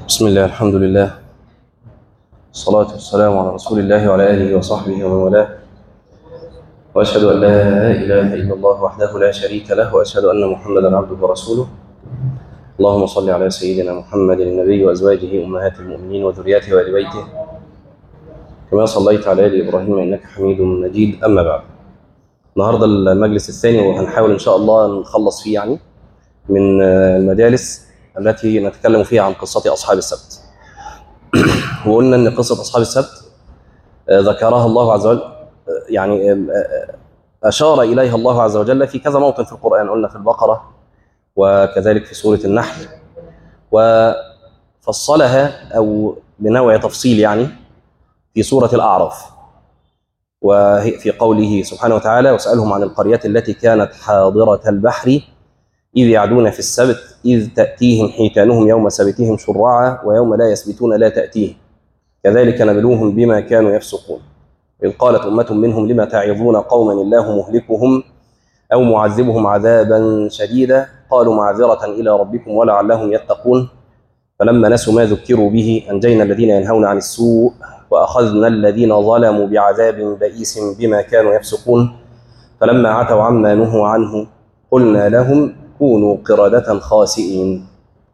بسم الله الحمد لله الصلاة والسلام على رسول الله وعلى آله وصحبه ومن والاه وأشهد أن لا إله إلا الله وحده لا شريك له وأشهد أن محمدا عبده ورسوله اللهم صل على سيدنا محمد النبي وأزواجه أمهات المؤمنين وذرياته وآل بيته كما صليت على آل إبراهيم إنك حميد مجيد أما بعد النهاردة المجلس الثاني وهنحاول إن شاء الله نخلص فيه يعني من المجالس التي نتكلم فيها عن قصة أصحاب السبت وقلنا أن قصة أصحاب السبت ذكرها الله عز وجل يعني أشار إليها الله عز وجل في كذا موطن في القرآن قلنا في البقرة وكذلك في سورة النحل وفصلها أو بنوع تفصيل يعني في سورة الأعراف وهي في قوله سبحانه وتعالى واسألهم عن القرية التي كانت حاضرة البحر إذ يعدون في السبت إذ تأتيهم حيتانهم يوم سبتهم شرعا ويوم لا يسبتون لا تأتيهم كذلك نبلوهم بما كانوا يفسقون إذ قالت أمة منهم لما تعظون قوما الله مهلكهم أو معذبهم عذابا شديدا قالوا معذرة إلى ربكم ولعلهم يتقون فلما نسوا ما ذكروا به أنجينا الذين ينهون عن السوء وأخذنا الذين ظلموا بعذاب بئيس بما كانوا يفسقون فلما عتوا عما نهوا عنه قلنا لهم كونوا قردة خاسئين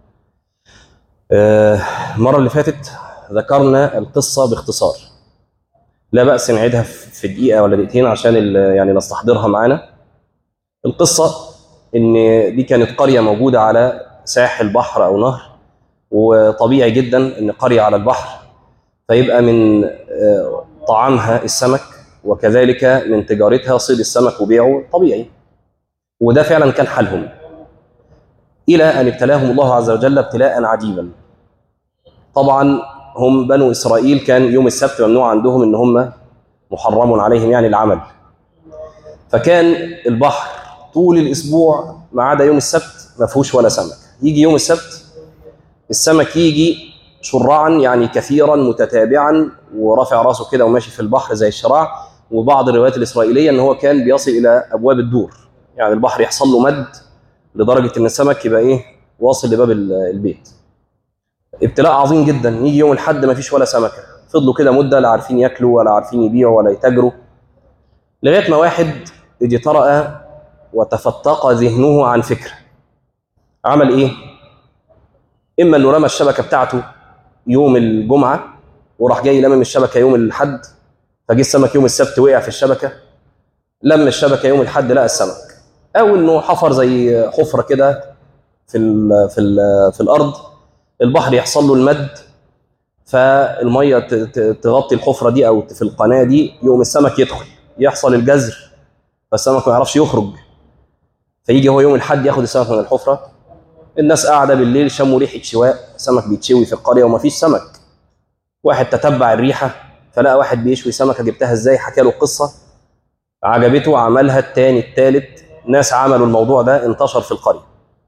المرة اللي فاتت ذكرنا القصة باختصار لا بأس نعيدها في دقيقة ولا دقيقتين عشان يعني نستحضرها معانا القصة إن دي كانت قرية موجودة على ساحل بحر أو نهر وطبيعي جدا إن قرية على البحر فيبقى من طعامها السمك وكذلك من تجارتها صيد السمك وبيعه طبيعي وده فعلا كان حالهم إلى أن ابتلاهم الله عز وجل ابتلاء عجيبا طبعا هم بنو إسرائيل كان يوم السبت ممنوع عندهم إن هم محرم عليهم يعني العمل فكان البحر طول الأسبوع ما عدا يوم السبت ما فيهوش ولا سمك يجي يوم السبت السمك يجي شرعا يعني كثيرا متتابعا ورافع راسه كده وماشي في البحر زي الشراع وبعض الروايات الإسرائيلية إن هو كان بيصل إلى أبواب الدور يعني البحر يحصل له مد لدرجة إن السمك يبقى إيه واصل لباب البيت ابتلاء عظيم جدا يجي يوم الحد ما فيش ولا سمكة فضلوا كده مدة لا عارفين ياكلوا ولا عارفين يبيعوا ولا يتاجروا لغاية ما واحد اجترأ وتفتق ذهنه عن فكرة عمل إيه؟ إما إنه رمى الشبكة بتاعته يوم الجمعة وراح جاي لمم الشبكة يوم الحد فجه السمك يوم السبت وقع في الشبكة لم الشبكة يوم الحد لقى السمك أو إنه حفر زي حفرة كده في ال في ال في الأرض البحر يحصل له المد فالميه تغطي الحفره دي او في القناه دي يقوم السمك يدخل يحصل الجزر فالسمك ما يعرفش يخرج فيجي هو يوم الحد ياخد السمك من الحفره الناس قاعده بالليل شموا ريحه شواء سمك بيتشوي في القريه وما فيش سمك واحد تتبع الريحه فلقى واحد بيشوي سمكه جبتها ازاي حكى له القصه عجبته عملها التاني التالت ناس عملوا الموضوع ده انتشر في القريه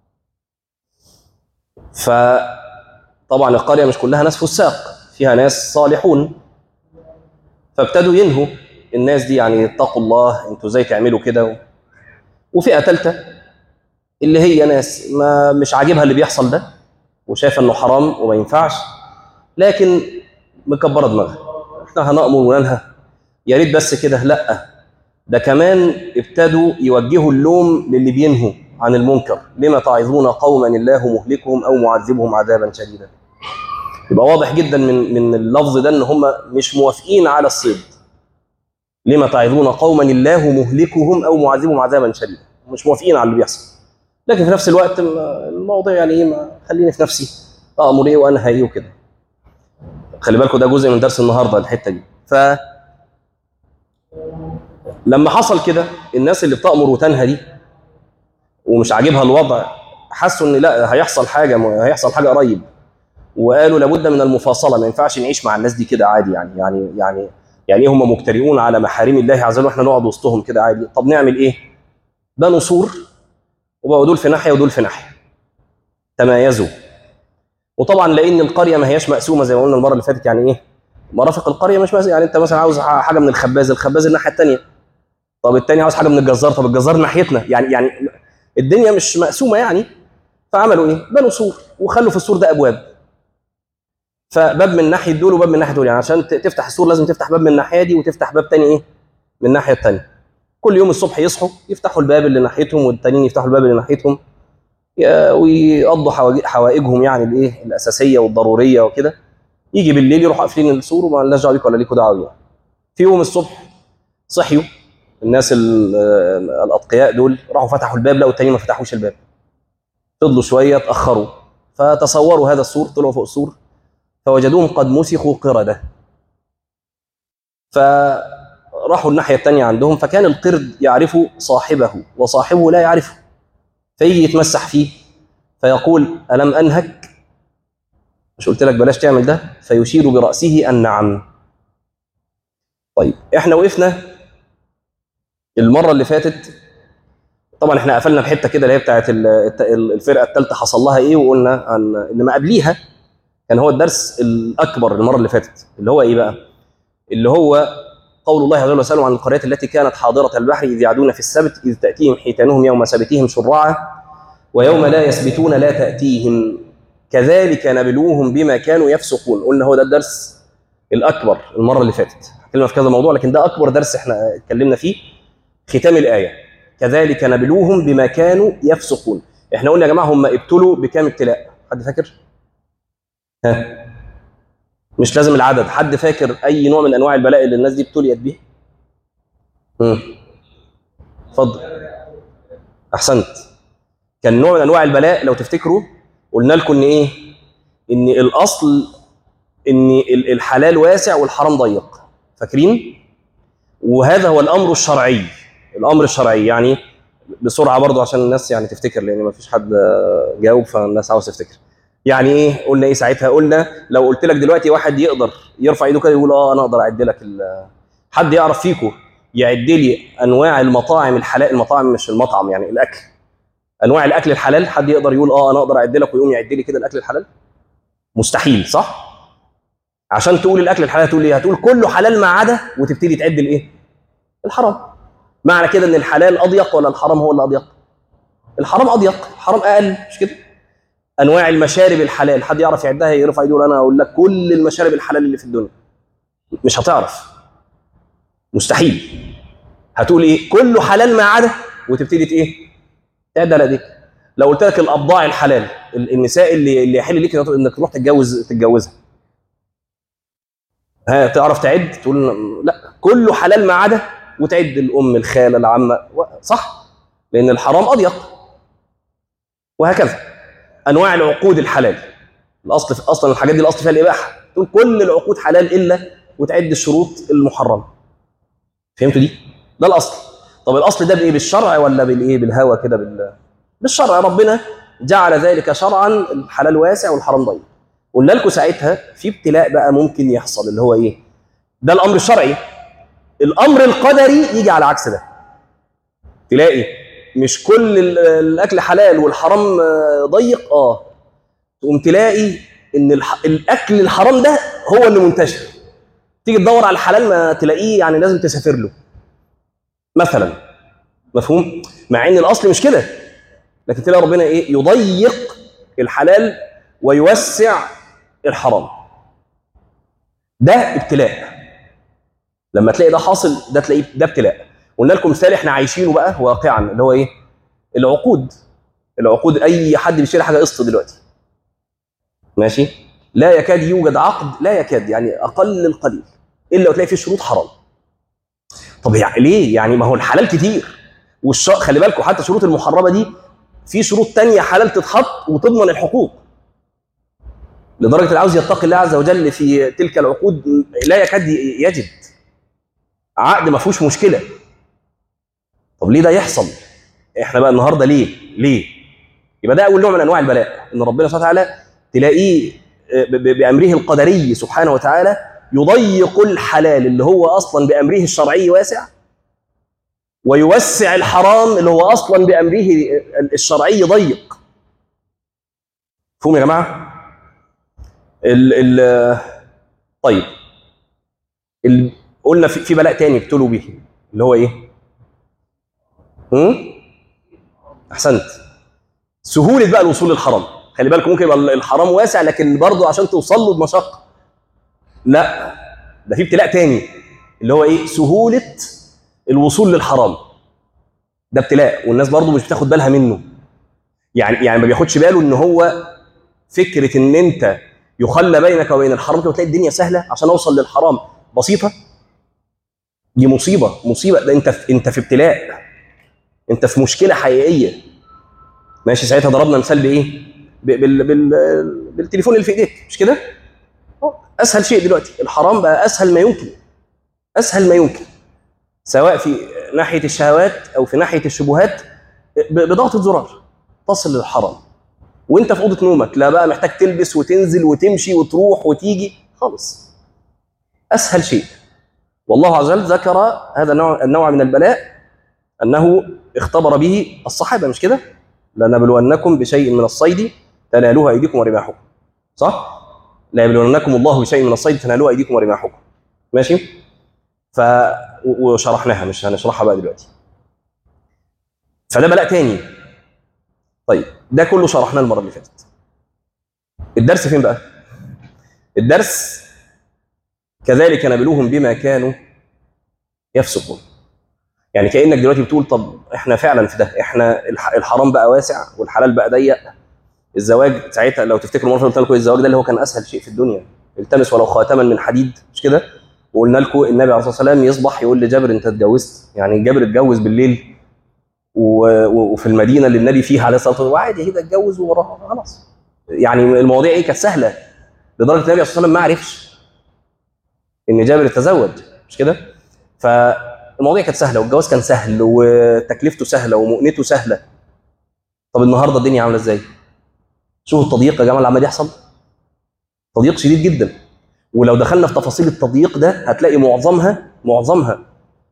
ف طبعا القريه مش كلها ناس فساق فيها ناس صالحون فابتدوا ينهوا الناس دي يعني اتقوا الله انتوا ازاي تعملوا كده وفئه ثالثه اللي هي ناس ما مش عاجبها اللي بيحصل ده وشايفه انه حرام وما ينفعش لكن مكبره دماغها احنا هنامر وننهى يا ريت بس كده لا ده كمان ابتدوا يوجهوا اللوم للي بينهوا عن المنكر لما تعظون قوما الله مهلكهم او معذبهم عذابا شديدا يبقى واضح جدا من من اللفظ ده ان هم مش موافقين على الصيد لما تعظون قوما الله مهلكهم او معذبهم عذابا شديدا مش موافقين على اللي بيحصل لكن في نفس الوقت الموضوع يعني ايه خليني في نفسي امر ايه وانهى ايه وكده خلي بالكم ده جزء من درس النهارده الحته دي ف لما حصل كده الناس اللي بتامر وتنهى دي ومش عاجبها الوضع حسوا ان لا هيحصل حاجه هيحصل حاجه قريب وقالوا لابد من المفاصله ما ينفعش نعيش مع الناس دي كده عادي يعني يعني يعني يعني هم مجترئون على محارم الله عز وجل واحنا نقعد وسطهم كده عادي طب نعمل ايه؟ بنوا سور وبقوا دول في ناحيه ودول في ناحيه تمايزوا وطبعا لان القريه ما هياش مقسومه زي ما قلنا المره اللي فاتت يعني ايه؟ مرافق القريه مش مقسومه يعني انت مثلا عاوز حاجه من الخباز الخباز الناحيه الثانيه طب الثاني عاوز حاجه من الجزار طب الجزار ناحيتنا يعني يعني الدنيا مش مقسومه يعني فعملوا ايه؟ بنوا سور وخلوا في السور ده ابواب فباب من ناحيه دول وباب من ناحيه دول يعني عشان ت- تفتح السور لازم تفتح باب من الناحيه دي وتفتح باب تاني ايه من الناحيه التانيه كل يوم الصبح يصحوا يفتحوا الباب اللي ناحيتهم والتانيين يفتحوا الباب اللي ناحيتهم ي- ويقضوا حواج- حوائجهم يعني الايه الاساسيه والضروريه وكده يجي بالليل يروحوا قافلين السور وما لناش دعوه بيكم ولا ليكوا دعوه بيهم في يوم الصبح صحيوا الناس ال- الاتقياء دول راحوا فتحوا الباب لقوا التانيين ما فتحوش الباب فضلوا شويه اتاخروا فتصوروا هذا السور طلعوا فوق السور فوجدوهم قد مسخوا قردة فراحوا الناحية التانية عندهم فكان القرد يعرف صاحبه وصاحبه لا يعرفه فيجي يتمسح فيه فيقول ألم أنهك مش قلت لك بلاش تعمل ده فيشير برأسه النعم طيب احنا وقفنا المرة اللي فاتت طبعا احنا قفلنا بحته كده اللي هي بتاعت ال- الت- الفرقه الثالثه حصل لها ايه وقلنا عن ان ما قبليها كان هو الدرس الاكبر المره اللي فاتت اللي هو ايه بقى؟ اللي هو قول الله عز وجل وسلم عن القريات التي كانت حاضره البحر اذ يعدون في السبت اذ تاتيهم حيتانهم يوم سبتهم شرعا ويوم لا يسبتون لا تاتيهم كذلك نبلوهم بما كانوا يفسقون قلنا هو ده الدرس الاكبر المره اللي فاتت اتكلمنا في كذا موضوع لكن ده اكبر درس احنا اتكلمنا فيه ختام الايه كذلك نبلوهم بما كانوا يفسقون احنا قلنا يا جماعه هم ابتلوا بكام ابتلاء حد فاكر ها مش لازم العدد حد فاكر اي نوع من انواع البلاء اللي الناس دي ابتليت بيه امم اتفضل احسنت كان نوع من انواع البلاء لو تفتكروا قلنا لكم ان ايه ان الاصل ان ال- الحلال واسع والحرام ضيق فاكرين وهذا هو الامر الشرعي الامر الشرعي يعني بسرعه برضو عشان الناس يعني تفتكر لان ما فيش حد آه، جاوب فالناس عاوز تفتكر يعني ايه قلنا ايه ساعتها قلنا لو قلت لك دلوقتي واحد يقدر يرفع ايده كده يقول اه انا اقدر اعد لك ال- حد يعرف فيكم يعد لي انواع المطاعم الحلال المطاعم مش المطعم يعني الاكل انواع الاكل الحلال حد يقدر يقول اه انا اقدر اعد لك ويقوم يعد لي كده الاكل الحلال مستحيل صح عشان تقول الاكل الحلال هتقول ايه هتقول كله حلال ما عدا وتبتدي تعد الايه الحرام معنى كده ان الحلال اضيق ولا الحرام هو اللي اضيق الحرام اضيق الحرام اقل مش كده انواع المشارب الحلال حد يعرف يعدها يرفع يقول انا اقول لك كل المشارب الحلال اللي في الدنيا مش هتعرف مستحيل هتقول ايه كله حلال ما عدا وتبتدي ت- ايه تعد على ايديك لو قلت لك الابضاع الحلال ال- النساء اللي اللي يحل ليك انك تروح تتجوز تتجوزها ها تعرف تعد تقول لا كله حلال ما عدا وتعد الام الخاله العمه و- صح لان الحرام اضيق وهكذا انواع العقود الحلال الاصل في اصلا الحاجات دي الاصل فيها الاباحه تقول كل العقود حلال الا وتعد الشروط المحرمه فهمتوا دي ده الاصل طب الاصل ده بايه بالشرع ولا بالايه بالهوى كده بال بالشرع ربنا جعل ذلك شرعا الحلال واسع والحرام ضيق قلنا لكم ساعتها في ابتلاء بقى ممكن يحصل اللي هو ايه ده الامر الشرعي الامر القدري يجي على عكس ده تلاقي مش كل ال- الاكل حلال والحرام آه، ضيق اه تقوم تلاقي ان الح... الاكل الحرام ده هو اللي منتشر تيجي تدور على الحلال ما تلاقيه يعني لازم تسافر له مثلا مفهوم مع ان الاصل مش كده لكن تلاقي ربنا ايه يضيق الحلال ويوسع الحرام ده ابتلاء لما تلاقي ده حاصل ده تلاقيه ده ابتلاء قلنا لكم مثال احنا عايشينه بقى واقعا اللي هو ايه العقود العقود اي حد بيشتري حاجه قسط دلوقتي ماشي لا يكاد يوجد عقد لا يكاد يعني اقل القليل الا وتلاقي فيه شروط حرام طب يعني ليه يعني ما هو الحلال كتير والش خلي بالكم حتى الشروط المحرمه دي في شروط تانية حلال تتحط وتضمن الحقوق لدرجه اللي عاوز يتقي الله عز وجل في تلك العقود لا يكاد يجد عقد ما فيهوش مشكله طب ليه ده يحصل احنا بقى النهارده ليه ليه يبقى ده اول نوع من انواع البلاء ان ربنا سبحانه وتعالى تلاقيه ب- ب- بامره القدري سبحانه وتعالى يضيق الحلال اللي هو اصلا بامره الشرعي واسع ويوسع الحرام اللي هو اصلا بامره الشرعي ضيق مفهوم يا جماعه ال ال طيب ال قلنا في, في بلاء تاني ابتلوا به اللي هو ايه هم؟ احسنت سهوله بقى الوصول للحرام خلي بالك ممكن يبقى الحرام واسع لكن برضه عشان توصل له بمشقه لا ده في ابتلاء تاني اللي هو ايه سهوله الوصول للحرام ده ابتلاء والناس برضو مش بتاخد بالها منه يعني يعني ما بياخدش باله ان هو فكره ان انت يخلى بينك وبين الحرام كده وتلاقي الدنيا سهله عشان اوصل للحرام بسيطه دي مصيبه مصيبه ده انت في انت في ابتلاء انت في مشكله حقيقيه ماشي ساعتها ضربنا مثال بايه ب- بال بال بالتليفون اللي في ايديك مش كده اسهل شيء دلوقتي الحرام بقى اسهل ما يمكن اسهل ما يمكن سواء في ناحيه الشهوات او في ناحيه الشبهات ب- بضغطه زرار تصل للحرام وانت في اوضه نومك لا بقى محتاج تلبس وتنزل وتمشي وتروح وتيجي خالص اسهل شيء والله عز وجل ذكر هذا النوع النوع من البلاء انه اختبر به الصحابه مش كده؟ لنبلونكم بشيء من الصيد تنالوه ايديكم ورماحكم صح؟ لا يبلونكم الله بشيء من الصيد تنالوه ايديكم ورماحكم ماشي؟ ف و- وشرحناها مش هنشرحها بقى دلوقتي فده بلاء تاني طيب ده كله شرحناه المره اللي فاتت الدرس فين بقى؟ الدرس كذلك نبلوهم بما كانوا يفسقون يعني كانك دلوقتي بتقول طب احنا فعلا في ده احنا الح- الحرام بقى واسع والحلال بقى ضيق الزواج ساعتها لو تفتكروا مره قلت لكم الزواج ده اللي هو كان اسهل شيء في الدنيا التمس ولو خاتما من حديد مش كده وقلنا لكم النبي عليه الصلاه والسلام يصبح يقول لجابر انت اتجوزت يعني جابر اتجوز بالليل و... و- وفي المدينه اللي النبي فيها عليه الصلاه والسلام وعادي كده اتجوز وراها خلاص يعني المواضيع ايه كانت سهله لدرجه النبي عليه الصلاه والسلام ما عرفش ان جابر تزوج مش كده فالمواضيع كانت سهله والجواز كان سهل وتكلفته سهله ومؤنته سهله طب النهارده الدنيا عامله ازاي شوفوا التضييق يا جماعه اللي عمال يحصل تضييق شديد جدا ولو دخلنا في تفاصيل التضييق ده هتلاقي معظمها معظمها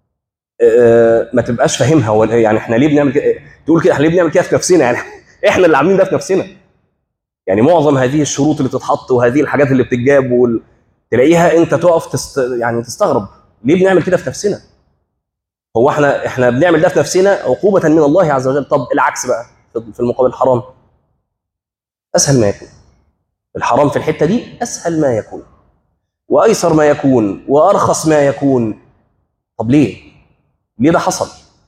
آه، ما تبقاش فاهمها هو يعني احنا ليه بنعمل كده تقول كده احنا ليه بنعمل كده في نفسنا يعني احنا اللي عاملين ده في نفسنا يعني معظم هذه الشروط اللي بتتحط وهذه الحاجات اللي بتتجاب وال... تلاقيها انت تقف تست... يعني تستغرب ليه بنعمل كده في نفسنا هو احنا احنا بنعمل ده في نفسنا عقوبة من الله عز وجل طب العكس بقى في- في المقابل الحرام اسهل ما يكون الحرام في الحتة دي اسهل ما يكون وايسر ما يكون وارخص ما يكون طب ليه ليه ده حصل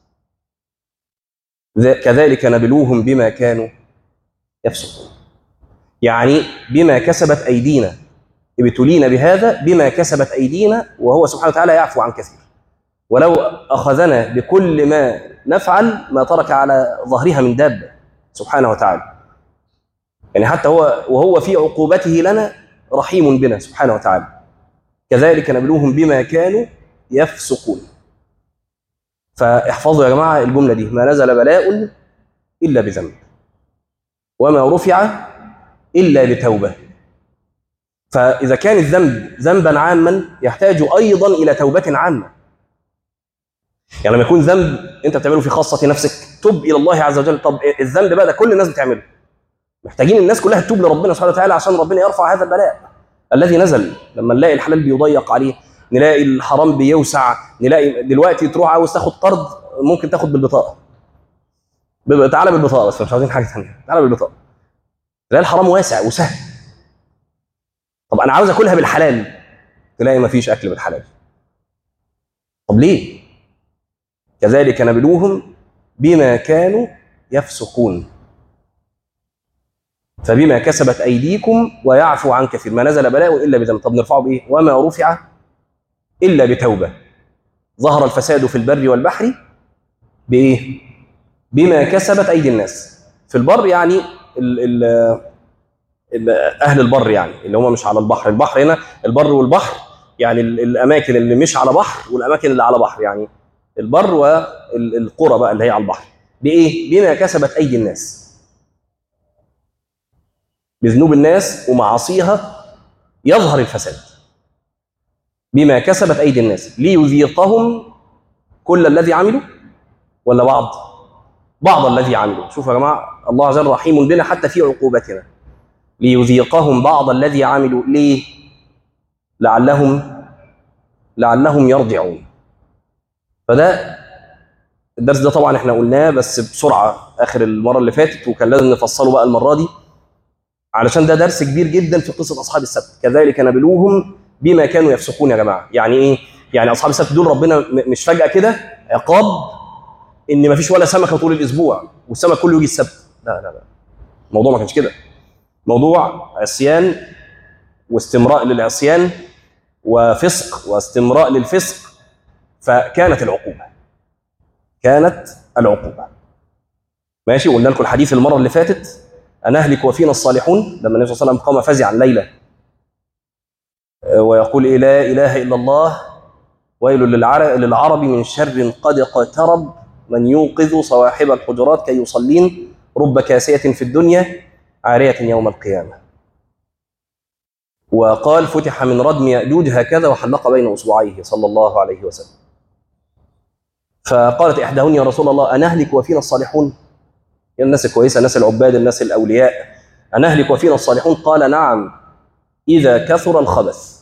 ذا- كذلك نبلوهم بما كانوا يفسقون يعني بما كسبت ايدينا ابتلينا بهذا بما كسبت ايدينا وهو سبحانه وتعالى يعفو عن كثير ولو اخذنا بكل ما نفعل ما ترك على ظهرها من دابه سبحانه وتعالى يعني حتى هو وهو في عقوبته لنا رحيم بنا سبحانه وتعالى كذلك نبلوهم بما كانوا يفسقون فاحفظوا يا جماعه الجمله دي ما نزل بلاء الا بذنب وما رفع الا بتوبه فاذا كان الذنب ذنبا عاما يحتاج ايضا الى توبه عامه يعني لما يكون ذنب انت بتعمله في خاصه نفسك تب الى الله عز وجل طب الذنب بقى ده كل الناس بتعمله محتاجين الناس كلها تتوب لربنا سبحانه وتعالى عشان ربنا يرفع هذا البلاء الذي نزل لما نلاقي الحلال بيضيق عليه نلاقي الحرام بيوسع نلاقي دلوقتي تروح عاوز تاخد قرض ممكن تاخد بالبطاقه بيبقى تعالى بالبطاقه بس مش عاوزين حاجه ثانيه تعالى بالبطاقه تلاقي الحرام واسع وسهل طب انا عاوز اكلها بالحلال تلاقي ما فيش اكل بالحلال طب ليه كذلك نبلوهم بما كانوا يفسقون فبما كسبت ايديكم ويعفو عن كثير ما نزل بلاء الا بذنب طب نرفعه بايه وما رفع الا بتوبه ظهر الفساد في البر والبحر بايه بما كسبت ايدي الناس في البر يعني ال ال ال اهل البر يعني اللي هم مش على البحر البحر هنا البر والبحر يعني ال- الاماكن اللي مش على بحر والاماكن اللي على بحر يعني البر والقرى بقى اللي هي على البحر بايه بما كسبت ايدي الناس بذنوب الناس ومعاصيها يظهر الفساد بما كسبت ايدي الناس ليذيقهم كل الذي عملوا ولا بعض بعض الذي عملوا شوفوا يا جماعه الله عز وجل رحيم بنا حتى في عقوبتنا ليذيقهم بعض الذي عملوا ليه لعلهم لعلهم يرجعون فده الدرس ده طبعا احنا قلناه بس بسرعه اخر المره اللي فاتت وكان لازم نفصله بقى المره دي علشان ده درس كبير جدا في قصه اصحاب السبت كذلك نبلوهم بما كانوا يفسقون يا جماعه يعني ايه يعني اصحاب السبت دول ربنا م- مش فجاه كده عقاب ان ما فيش ولا سمكه طول الاسبوع والسمك كله يجي السبت لا لا لا الموضوع ما كانش كده موضوع عصيان واستمراء للعصيان وفسق واستمراء للفسق فكانت العقوبه كانت العقوبه ماشي وقلنا لكم الحديث المره اللي فاتت أنهلك وفينا الصالحون لما النبي صلى الله عليه وسلم قام فزعا ليلة آه، ويقول إيه لا إله إلا الله ويل للعر- للعرب من شر قد اقترب من يوقظ صواحب الحجرات كي يصلين رب كاسية في الدنيا عارية يوم القيامة وقال فتح من ردم يأجوج هكذا وحلق بين أصبعيه صلى الله عليه وسلم فقالت إحداهن يا رسول الله أنهلك وفينا الصالحون الناس الكويسه الناس العباد الناس الاولياء انهلك وفينا الصالحون قال نعم اذا كثر الخبث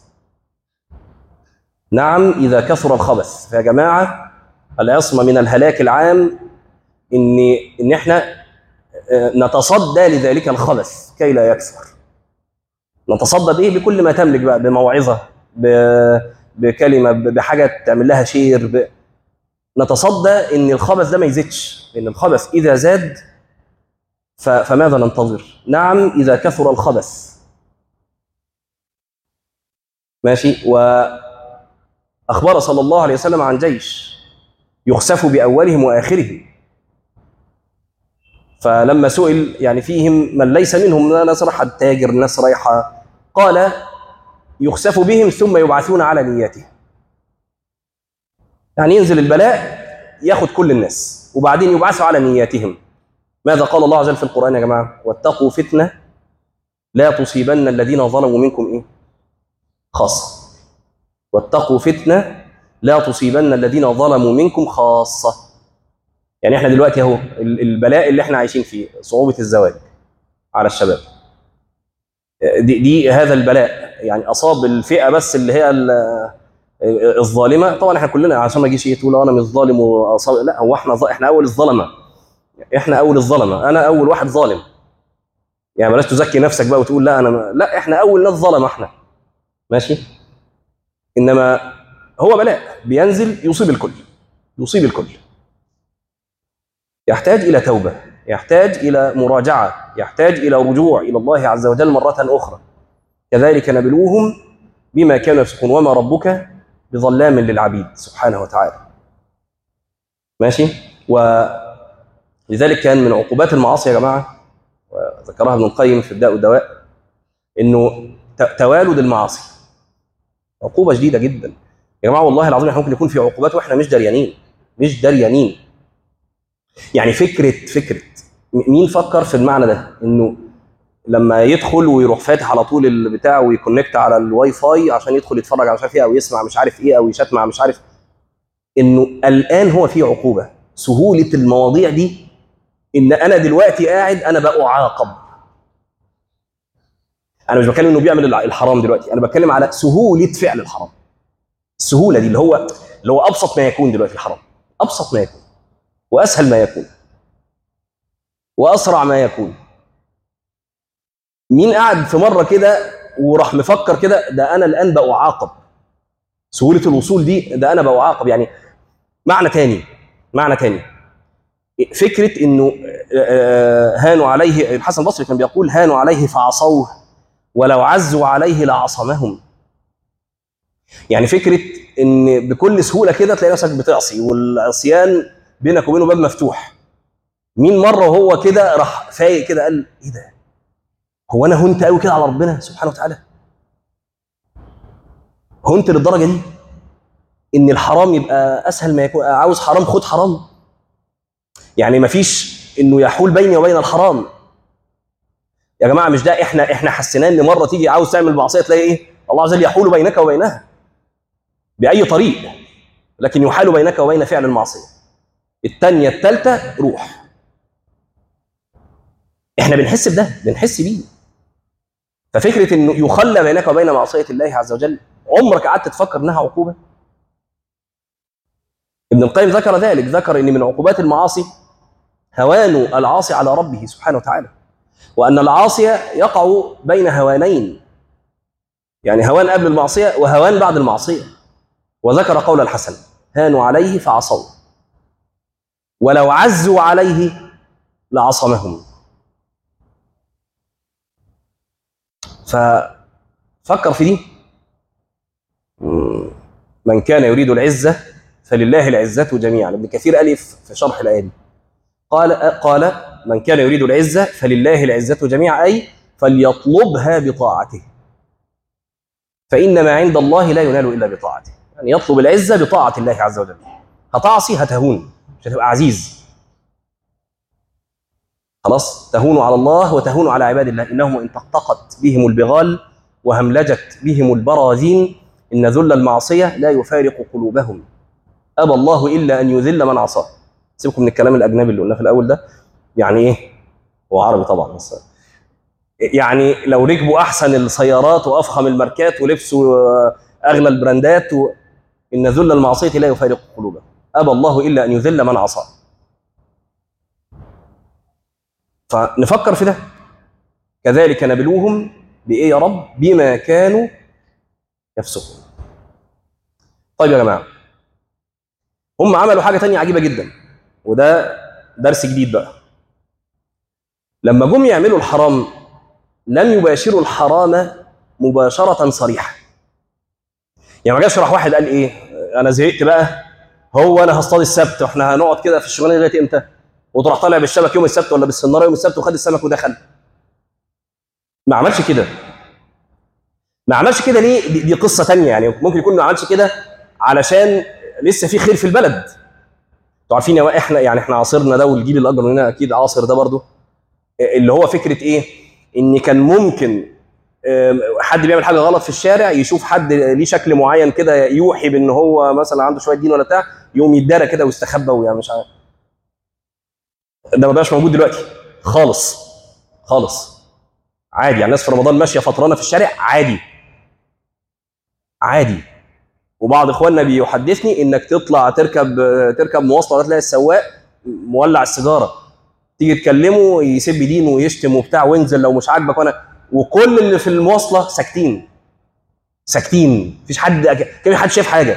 نعم اذا كثر الخبث فيا جماعه العصمه من الهلاك العام ان ان احنا آه، نتصدى لذلك الخبث كي لا يكثر نتصدى بايه بكل ما تملك بقى بموعظه ب- بكلمه ب- بحاجه تعمل لها شير ب... نتصدى ان الخبث ده ما يزيدش لان الخبث اذا زاد ف- فماذا ننتظر؟ نعم إذا كثر الخبث ماشي وأخبر صلى الله عليه وسلم عن جيش يخسف بأولهم وآخرهم فلما سئل يعني فيهم من ليس منهم ناس رايحة تاجر ناس رايحة قال يخسف بهم ثم يبعثون على نياتهم يعني ينزل البلاء ياخد كل الناس وبعدين يبعثوا على نياتهم ماذا قال الله عز وجل في القرآن يا جماعة واتقوا فتنة لا تصيبن الذين ظلموا منكم إيه خاصة واتقوا فتنة لا تصيبن الذين ظلموا منكم خاصة يعني احنا دلوقتي اهو ال- البلاء اللي احنا عايشين فيه صعوبة الزواج على الشباب دي, دي هذا البلاء يعني اصاب الفئة بس اللي هي ال- الظالمة طبعا احنا كلنا عشان ما يجيش ايه تقول انا مش ظالم واصاب لا هو احنا ظ- احنا اول الظلمه احنا اول الظلمه انا اول واحد ظالم يعني بلاش تزكي نفسك بقى وتقول لا انا ما... لا احنا اول ناس ظلمه احنا ماشي انما هو بلاء بينزل يصيب الكل يصيب الكل يحتاج الى توبه يحتاج الى مراجعه يحتاج الى رجوع الى الله عز وجل مره اخرى كذلك نبلوهم بما كانوا يفسقون وما ربك بظلام للعبيد سبحانه وتعالى ماشي ولذلك كان من عقوبات المعاصي يا جماعه وذكرها ابن القيم في الداء والدواء انه ت- توالد المعاصي عقوبه شديده جدا يا جماعه والله العظيم احنا ممكن يكون في عقوبات واحنا مش دريانين مش دريانين يعني فكره فكره م- مين فكر في المعنى ده انه لما يدخل ويروح فاتح على طول البتاع ويكونكت على الواي فاي عشان يدخل يتفرج على مش عارف ايه او يسمع مش عارف ايه او يشات مع مش عارف انه الان هو في عقوبه سهوله المواضيع دي ان انا دلوقتي قاعد انا باعاقب انا مش بتكلم انه بيعمل الع- الحرام دلوقتي انا بتكلم على سهوله فعل الحرام السهوله دي اللي هو اللي هو ابسط ما يكون دلوقتي الحرام ابسط ما يكون واسهل ما يكون واسرع ما يكون مين قاعد في مره كده وراح مفكر كده ده انا الان باعاقب سهوله الوصول دي ده انا باعاقب يعني معنى تاني معنى تاني فكره انه آه، هانوا عليه الحسن البصري كان بيقول هانوا عليه فعصوه ولو عزوا عليه لعصمهم يعني فكره ان بكل سهوله كده تلاقي نفسك بتعصي والعصيان بينك وبينه باب مفتوح مين مره وهو كده راح فايق كده قال ايه ده هو انا هنت قوي كده على ربنا سبحانه وتعالى هنت للدرجه دي ان الحرام يبقى اسهل ما يكون عاوز حرام خد حرام يعني مفيش انه يحول بيني وبين الحرام يا جماعه مش ده احنا احنا حسيناه ان مره تيجي عاوز تعمل معصيه تلاقي ايه الله عز وجل يحول بينك وبينها باي طريق لكن يحال بينك وبين فعل المعصيه الثانيه الثالثه روح احنا بنحس بده بنحس بيه ففكره انه يخلى بينك وبين معصيه الله عز وجل عمرك قعدت تفكر انها عقوبه ابن القيم ذكر ذلك ذكر ان من عقوبات المعاصي هوان العاصي على ربه سبحانه وتعالى وان العاصي يقع بين هوانين يعني هوان قبل المعصيه وهوان بعد المعصيه وذكر قول الحسن هانوا عليه فعصوا ولو عزوا عليه لعصمهم ففكر في دي مم. من كان يريد العزة فلله العزة جميعا ابن كثير قال إيه في شرح الآية دي قال قال من كان يريد العزة فلله العزة جميعا أي فليطلبها بطاعته فإن ما عند الله لا ينال إلا بطاعته يعني يطلب العزة بطاعة الله عز وجل هتعصي هتهون مش هتبقى عزيز خلاص تهون على الله وتهون على عباد الله إنهم إن تقطقت بهم البغال وهملجت بهم البراذين إن ذل المعصية لا يفارق قلوبهم أبى الله إلا أن يذل من عصاه سيبكم من الكلام الأجنبي اللي قلناه في الأول ده يعني إيه هو عربي طبعا بس يعني لو ركبوا أحسن السيارات وأفخم الماركات ولبسوا آه، أغلى البراندات و... إن ذل المعصية لا يفارق قلوبهم أبى الله إلا أن يذل من عصاه فنفكر في ده كذلك نبلوهم بإيه يا رب بما كانوا يفسقون طيب يا جماعة هم عملوا حاجة تانية عجيبة جدا وده درس جديد بقى لما جم يعملوا الحرام لم يباشروا الحرام مباشرة صريحة يعني ما جاش راح واحد قال ايه انا زهقت بقى هو انا هصطاد السبت واحنا هنقعد كده في الشغلانه لغايه امتى وتروح طالع بالشبك يوم السبت ولا بالسناره يوم السبت وخد السمك ودخل ما عملش كده ما عملش كده ليه دي, دي قصه تانية يعني ممكن يكون ما عملش كده علشان لسه في خير في البلد انتوا عارفين يا احنا يعني احنا عاصرنا ده والجيل الاكبر مننا اكيد عاصر ده برضه اللي هو فكره ايه ان كان ممكن آم، حد بيعمل حاجه غلط في الشارع يشوف حد ليه شكل معين كده يوحي بان هو مثلا عنده شويه دين ولا بتاع يقوم يتدارى كده ويستخبى ويعني مش عارف ده ما بقاش موجود دلوقتي خالص خالص عادي يعني الناس في رمضان ماشيه فطرانه في الشارع عادي عادي وبعض اخواننا بيحدثني انك تطلع تركب تركب مواصله تلاقي السواق مولع السيجاره تيجي تكلمه يسب دينه ويشتم وبتاع وانزل لو مش عاجبك وانا وكل اللي في المواصله ساكتين ساكتين مفيش حد كان حد شايف حاجه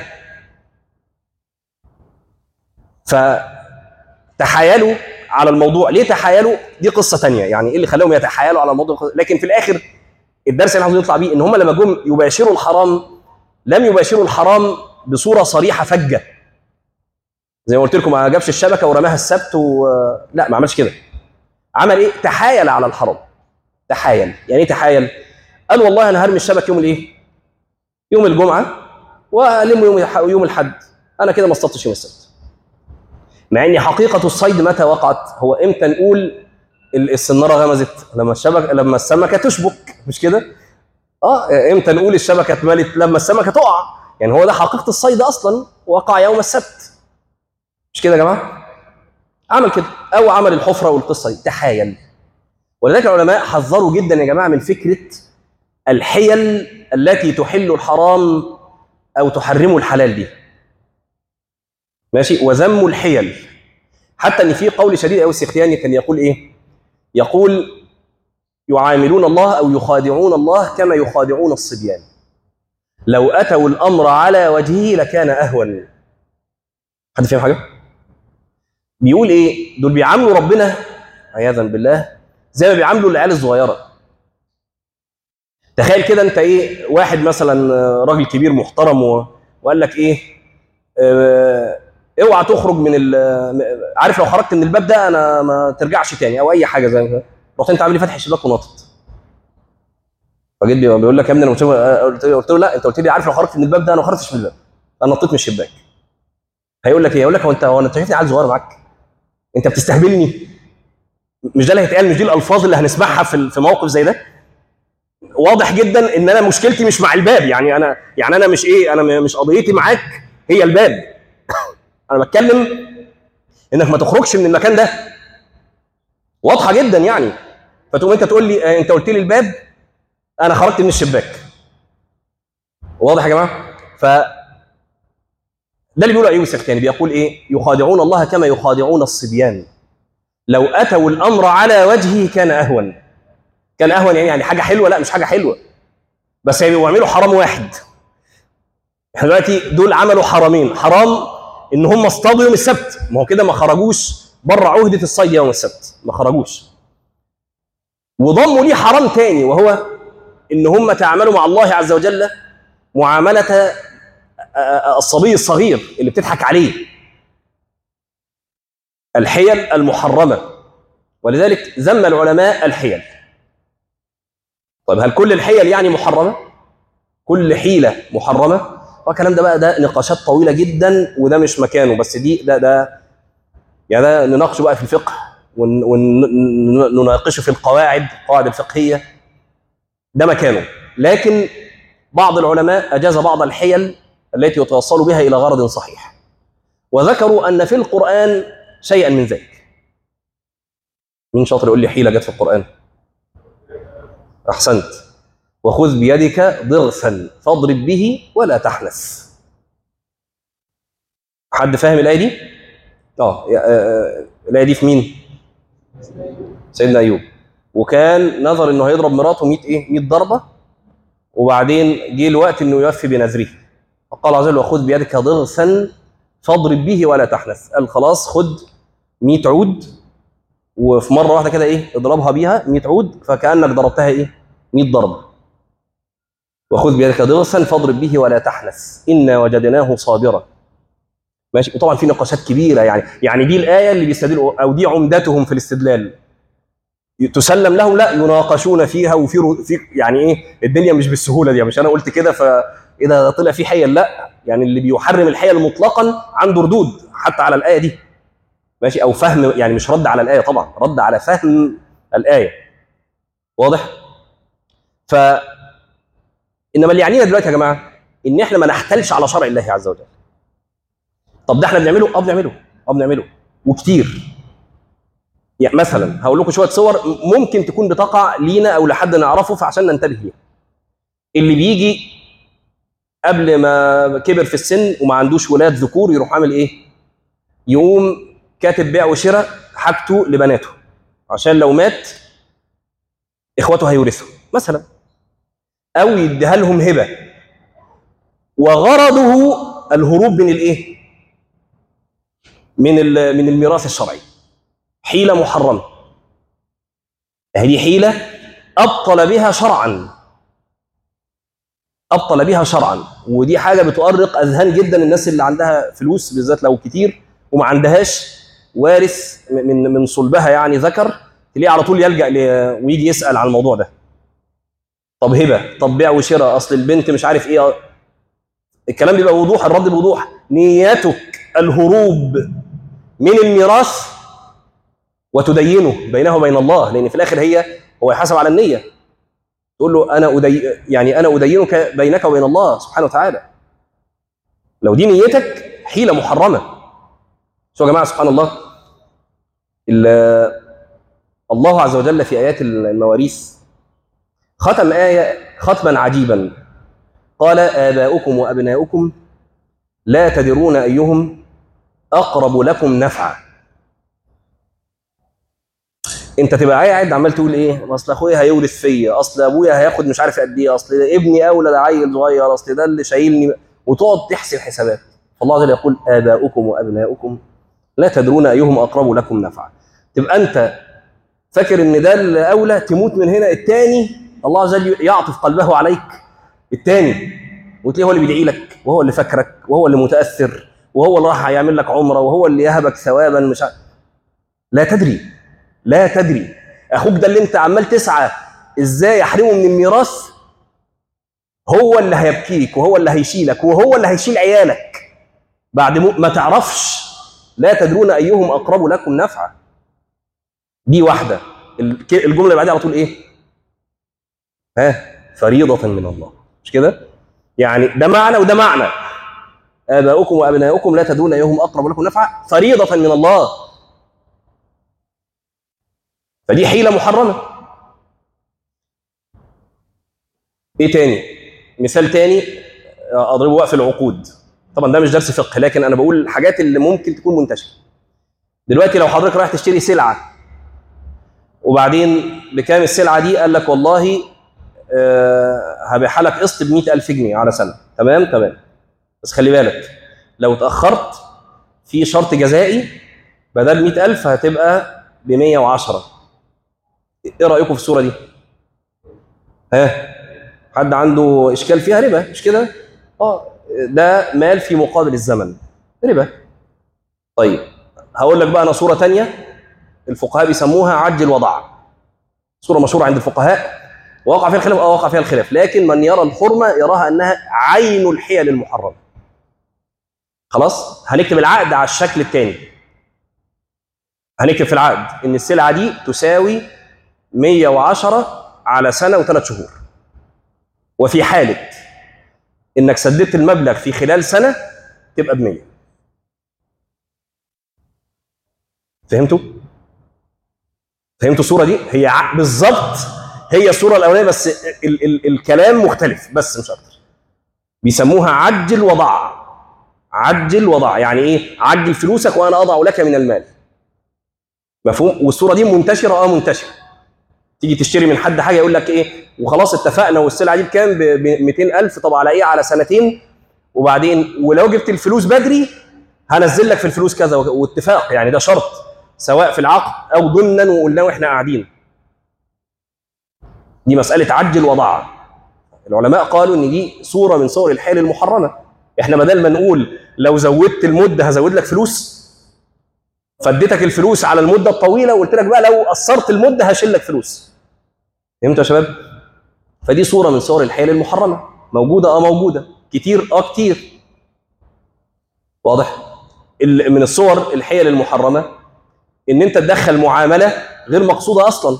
فتحايلوا على الموضوع ليه تحايلوا دي قصه تانية يعني ايه اللي خلاهم يتحايلوا على الموضوع لكن في الاخر الدرس اللي عاوزين نطلع بيه ان هم لما جم يباشروا الحرام لم يباشروا الحرام بصوره صريحه فجه زي ما قلت لكم ما جابش الشبكه ورماها السبت و... لا ما عملش كده عمل ايه تحايل على الحرام تحايل يعني ايه تحايل قال والله انا هرمي الشبك يوم الايه يوم الجمعه والم يوم الح- يوم الاحد انا كده ما اصطدتش يوم السبت مع ان حقيقه الصيد متى وقعت هو امتى نقول ال- السناره غمزت لما الشبك لما السمكه تشبك مش كده اه امتى نقول الشبكه اتملت لما السمكه تقع يعني هو ده حقيقه الصيد اصلا وقع يوم السبت مش كده يا جماعه عمل كده او عمل الحفره والقصه دي تحايل ولذلك العلماء حذروا جدا يا جماعه من فكره الحيل التي تحل الحرام او تحرم الحلال دي ماشي وذم الحيل حتى ان في قول شديد قوي السختياني كان يقول ايه يقول يعاملون الله او يخادعون الله كما يخادعون الصبيان لو اتوا الامر على وجهه لكان اهون حد فاهم حاجه بيقول ايه دول بيعاملوا ربنا عياذا بالله زي ما بيعاملوا العيال الصغيره تخيل كده انت ايه واحد مثلا آه، راجل كبير محترم و... وقال لك ايه اه اوعى تخرج من ال... عارف لو خرجت من الباب ده انا ما ترجعش تاني او اي حاجه زي كده رحت انت عامل ايه فاتح الشباك ونطت فجيت بي- بيقول لك يا ابني انا قلت له قلت له- قلت له لا انت قلت لي عارف لو خرجت من الباب ده انا ما خرجتش من الباب انا نطيت من الشباك هيقول لك ايه هيقول لك هو انت هو انت شايفني عيل صغير معاك انت بتستهبلني مش ده اللي هيتقال مش دي الالفاظ اللي هنسمعها في في موقف زي ده واضح جدا ان انا مشكلتي مش مع الباب يعني انا يعني انا مش ايه انا م- مش قضيتي معاك هي الباب انا بتكلم انك ما تخرجش من المكان ده واضحه جدا يعني فتقوم انت تقول لي آه، انت قلت لي الباب انا خرجت من الشباك واضح يا جماعه ف ده اللي بيقوله ايوب السختياني بيقول ايه يخادعون الله كما يخادعون الصبيان لو اتوا الامر على وجهه كان اهون كان اهون يعني يعني حاجه حلوه لا مش حاجه حلوه بس هيبقوا يعملوا حرام واحد احنا دلوقتي دول عملوا حرامين حرام ان هم اصطادوا يوم السبت ما هو كده ما خرجوش بره عهده الصيد يوم السبت ما خرجوش وضموا ليه حرام تاني وهو ان هم تعاملوا مع الله عز وجل معامله الصبي الصغير اللي بتضحك عليه الحيل المحرمه ولذلك ذم العلماء الحيل طيب هل كل الحيل يعني محرمه كل حيله محرمه والكلام ده بقى ده نقاشات طويله جدا وده مش مكانه بس دي ده ده يعني ده نناقشه بقى في الفقه ونناقشه في القواعد القواعد الفقهيه ده مكانه لكن بعض العلماء اجاز بعض الحيل التي يتوصل بها الى غرض صحيح وذكروا ان في القران شيئا من ذلك مين شاطر يقول لي حيله جت في القران احسنت وخذ بيدك ضغثا فاضرب به ولا تحنث حد فاهم الايه دي اه الايه دي في مين سيدنا ايوب وكان نظر انه هيضرب مراته 100 ايه 100 ضربه وبعدين جه الوقت انه يوفي بنذره فقال عز وجل وخذ بيدك ضغثا فاضرب به ولا تحنث قال خلاص خد 100 عود وفي مره واحده كده ايه اضربها بيها 100 عود فكانك ضربتها ايه 100 ضربه وخذ بيدك ضغثا فاضرب به ولا تحنث انا وجدناه صابرا ماشي وطبعا في نقاشات كبيره يعني يعني دي الايه اللي بيستدلوا او دي عمدتهم في الاستدلال تسلم لهم لا يناقشون فيها وفي في يعني ايه الدنيا مش بالسهوله دي مش انا قلت كده فاذا طلع في حيل لا يعني اللي بيحرم الحيل مطلقا عنده ردود حتى على الايه دي ماشي او فهم يعني مش رد على الايه طبعا رد على فهم الايه واضح ف انما اللي يعنينا دلوقتي يا جماعه ان احنا ما نحتلش على شرع الله عز وجل طب ده احنا بنعمله اه بنعمله اه بنعمله وكتير يعني مثلا هقول لكم شويه صور ممكن تكون بتقع لينا او لحد نعرفه فعشان ننتبه ليها اللي بيجي قبل ما كبر في السن وما عندوش ولاد ذكور يروح عامل ايه يقوم كاتب بيع وشراء حاجته لبناته عشان لو مات اخواته هيورثوا مثلا او يديها لهم هبه وغرضه الهروب من الايه من من الميراث الشرعي حيله محرمه هذه حيله ابطل بها شرعا ابطل بها شرعا ودي حاجه بتؤرق اذهان جدا الناس اللي عندها فلوس بالذات لو كتير وما عندهاش وارث من من صلبها يعني ذكر تلاقيه على طول يلجا ويجي يسال عن الموضوع ده طب هبه طب بيع وشراء اصل البنت مش عارف ايه الكلام بيبقى وضوح الرد بوضوح نيتك الهروب من الميراث وتدينه بينه وبين الله لان في الاخر هي هو يحاسب على النيه تقول له انا أدي يعني انا ادينك بينك وبين الله سبحانه وتعالى لو دي نيتك حيله محرمه شو يا جماعه سبحان الله الله عز وجل في ايات المواريث ختم ايه ختما عجيبا قال اباؤكم وابناؤكم لا تدرون ايهم اقرب لكم نفعا انت تبقى قاعد عمال تقول ايه اصل اخويا هيورث فيا اصل ابويا هياخد مش عارف قد ايه اصل ابني اولى ده عيل صغير اصل ده اللي شايلني وتقعد تحسب حسابات فالله عز وجل يقول اباؤكم وابناؤكم لا تدرون ايهم اقرب لكم نفعا تبقى انت فاكر ان ده الاولى تموت من هنا الثاني الله عز وجل يعطف قلبه عليك الثاني وتلاقيه هو اللي بيدعي لك وهو اللي فاكرك وهو اللي متاثر وهو اللي راح هيعمل لك عمره وهو اللي يهبك ثوابا مش ع... لا تدري لا تدري اخوك ده اللي انت عمال تسعى ازاي يحرمه من الميراث هو اللي هيبكيك وهو اللي هيشيلك وهو اللي هيشيل عيالك بعد ما تعرفش لا تدرون ايهم اقرب لكم نفعا دي واحده الجمله اللي بعدها على طول ايه ها فريضه من الله مش كده يعني ده معنى وده معنى اباؤكم وابناؤكم لا تدرون ايهم اقرب لكم نفعا فريضه من الله فدي حيله محرمه ايه تاني مثال تاني اضربه وقف العقود طبعا ده مش درس فقه لكن انا بقول الحاجات اللي ممكن تكون منتشره دلوقتي لو حضرتك رايح تشتري سلعه وبعدين بكام السلعه دي قال لك والله آه، هبيعها لك قسط ب 100000 جنيه على سنه تمام تمام بس خلي بالك لو اتاخرت في شرط جزائي بدل 100000 هتبقى ب 110 ايه رايكم في الصوره دي ها حد عنده اشكال فيها ربا مش كده اه ده مال في مقابل الزمن ربا طيب هقول لك بقى انا صوره تانية الفقهاء بيسموها عج الوضع صوره مشهوره عند الفقهاء وقع فيها الخلاف اه وقع فيها الخلاف لكن من يرى الحرمه يراها انها عين الحيل المحرمه خلاص هنكتب العقد على الشكل الثاني هنكتب في العقد ان السلعه دي تساوي 110 على سنه وثلاث شهور وفي حاله انك سددت المبلغ في خلال سنه تبقى ب 100 فهمتوا؟ فهمتوا الصوره دي؟ هي ع- بالظبط هي الصوره الاولانيه بس ال ال الكلام مختلف بس مش اكتر بيسموها عجل وضع عجل وضع يعني ايه؟ عجل فلوسك وانا اضع لك من المال مفهوم؟ والصوره دي منتشره اه منتشره تيجي تشتري من حد حاجه يقول لك ايه وخلاص اتفقنا والسلعه دي بكام؟ ب 200000 طب على ايه؟ على سنتين وبعدين ولو جبت الفلوس بدري هنزل لك في الفلوس كذا واتفاق يعني ده شرط سواء في العقد او ضمنا وقلنا واحنا قاعدين دي مساله عجل وضع العلماء قالوا ان دي صوره من صور الحيل المحرمه احنا بدل ما نقول لو زودت المده هزود لك فلوس فاديتك الفلوس على المده الطويله وقلت لك بقى لو قصرت المده هشيل لك فلوس فهمتوا يا شباب فدي صوره من صور الحيل المحرمه موجوده اه موجوده كتير اه كتير واضح ال- من الصور الحيل المحرمه ان انت تدخل معامله غير مقصوده اصلا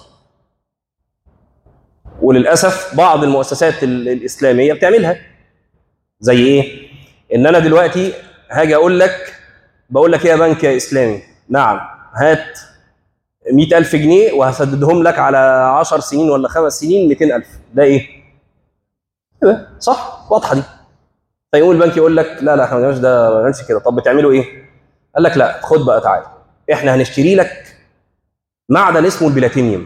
وللاسف بعض المؤسسات ال- الاسلاميه بتعملها زي ايه ان انا دلوقتي هاجي اقول لك بقول لك ايه يا بنك يا اسلامي نعم هات 100000 جنيه وهسددهم لك على 10 سنين ولا خمس سنين 200000 ده ايه كده صح واضحه دي فيقوم البنك يقول لك لا لا احنا ما بنعملش ده ما بنعملش كده طب بتعملوا ايه قال لك لا خد بقى تعالى احنا هنشتري لك معدن اسمه البلاتينيوم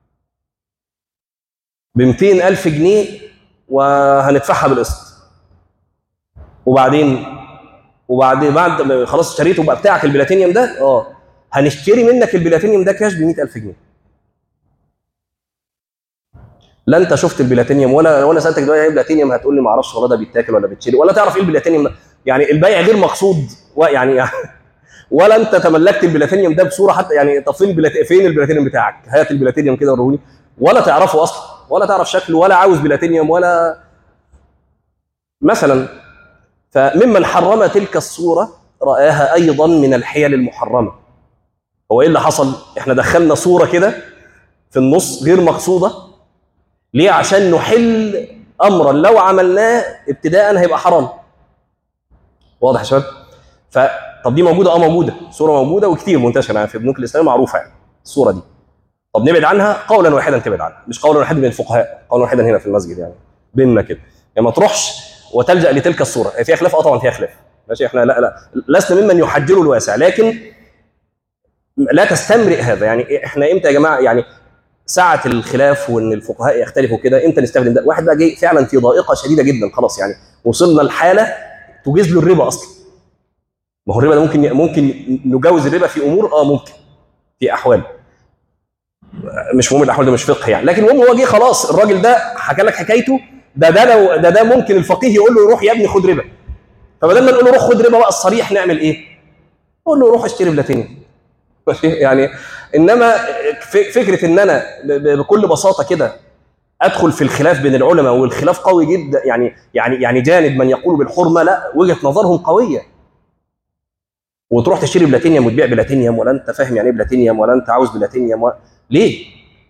ب 200000 جنيه وهندفعها بالقسط وبعدين وبعدين بعد ما خلاص اشتريته بقى بتاعك البلاتينيوم ده اه هنشتري منك البلاتينيوم ده كاش ب 100000 جنيه لا انت شفت البلاتينيوم ولا وانا سالتك دلوقتي ايه البلاتينيوم هتقول لي ما اعرفش والله ده بيتاكل ولا بيتشري ولا تعرف ايه البلاتينيوم ده يعني البيع غير مقصود يعني ولا انت تملكت البلاتينيوم ده بصوره حتى يعني طب فين البلات... فين البلاتينيوم بتاعك؟ هات البلاتينيوم كده وريهولي ولا تعرفه اصلا ولا تعرف شكله ولا عاوز بلاتينيوم ولا مثلا فممن حرم تلك الصوره راها ايضا من الحيل المحرمه هو ايه اللي حصل؟ احنا دخلنا صوره كده في النص غير مقصوده ليه؟ عشان نحل امرا لو عملناه ابتداء هيبقى حرام واضح يا شباب؟ ف طب دي موجوده اه موجوده صوره موجوده وكتير منتشره يعني في بنوك الاسلام معروفه يعني الصوره دي طب نبعد عنها قولا واحدا تبعد عنها مش قولا واحدا من الفقهاء قولا واحدا هنا في المسجد يعني بيننا كده يعني ما تروحش وتلجا لتلك الصوره هي فيها خلاف اه طبعا فيها خلاف ماشي احنا لا لا لسنا ممن يحجره الواسع لكن لا تستمرئ هذا يعني احنا امتى يا جماعه يعني ساعة الخلاف وان الفقهاء يختلفوا كده امتى نستخدم ده؟ واحد بقى جاي فعلا في ضائقه شديده جدا خلاص يعني وصلنا لحاله تجيز له الربا اصلا ما هو الربا ده ممكن ممكن نجوز الربا في امور اه ممكن في احوال مش مهم الاحوال ده مش فقه يعني لكن المهم هو جه خلاص الراجل ده حكى لك حكايته ده ده لو ده ده ممكن الفقيه يقول له روح يا ابني خد ربا فبدل ما نقول له روح خد ربا بقى الصريح نعمل ايه؟ نقول له روح اشتري بلاتينيوم ماشي؟ يعني انما ف- فكره ان انا ب- ب- بكل بساطه كده ادخل في الخلاف بين العلماء والخلاف قوي جدا يعني يعني يعني جانب من يقول بالحرمه لا وجهه نظرهم قويه وتروح تشتري بلاتينيوم وتبيع بلاتينيوم ولا انت فاهم يعني ايه بلاتينيوم ولا انت عاوز بلاتينيوم ولا... ليه؟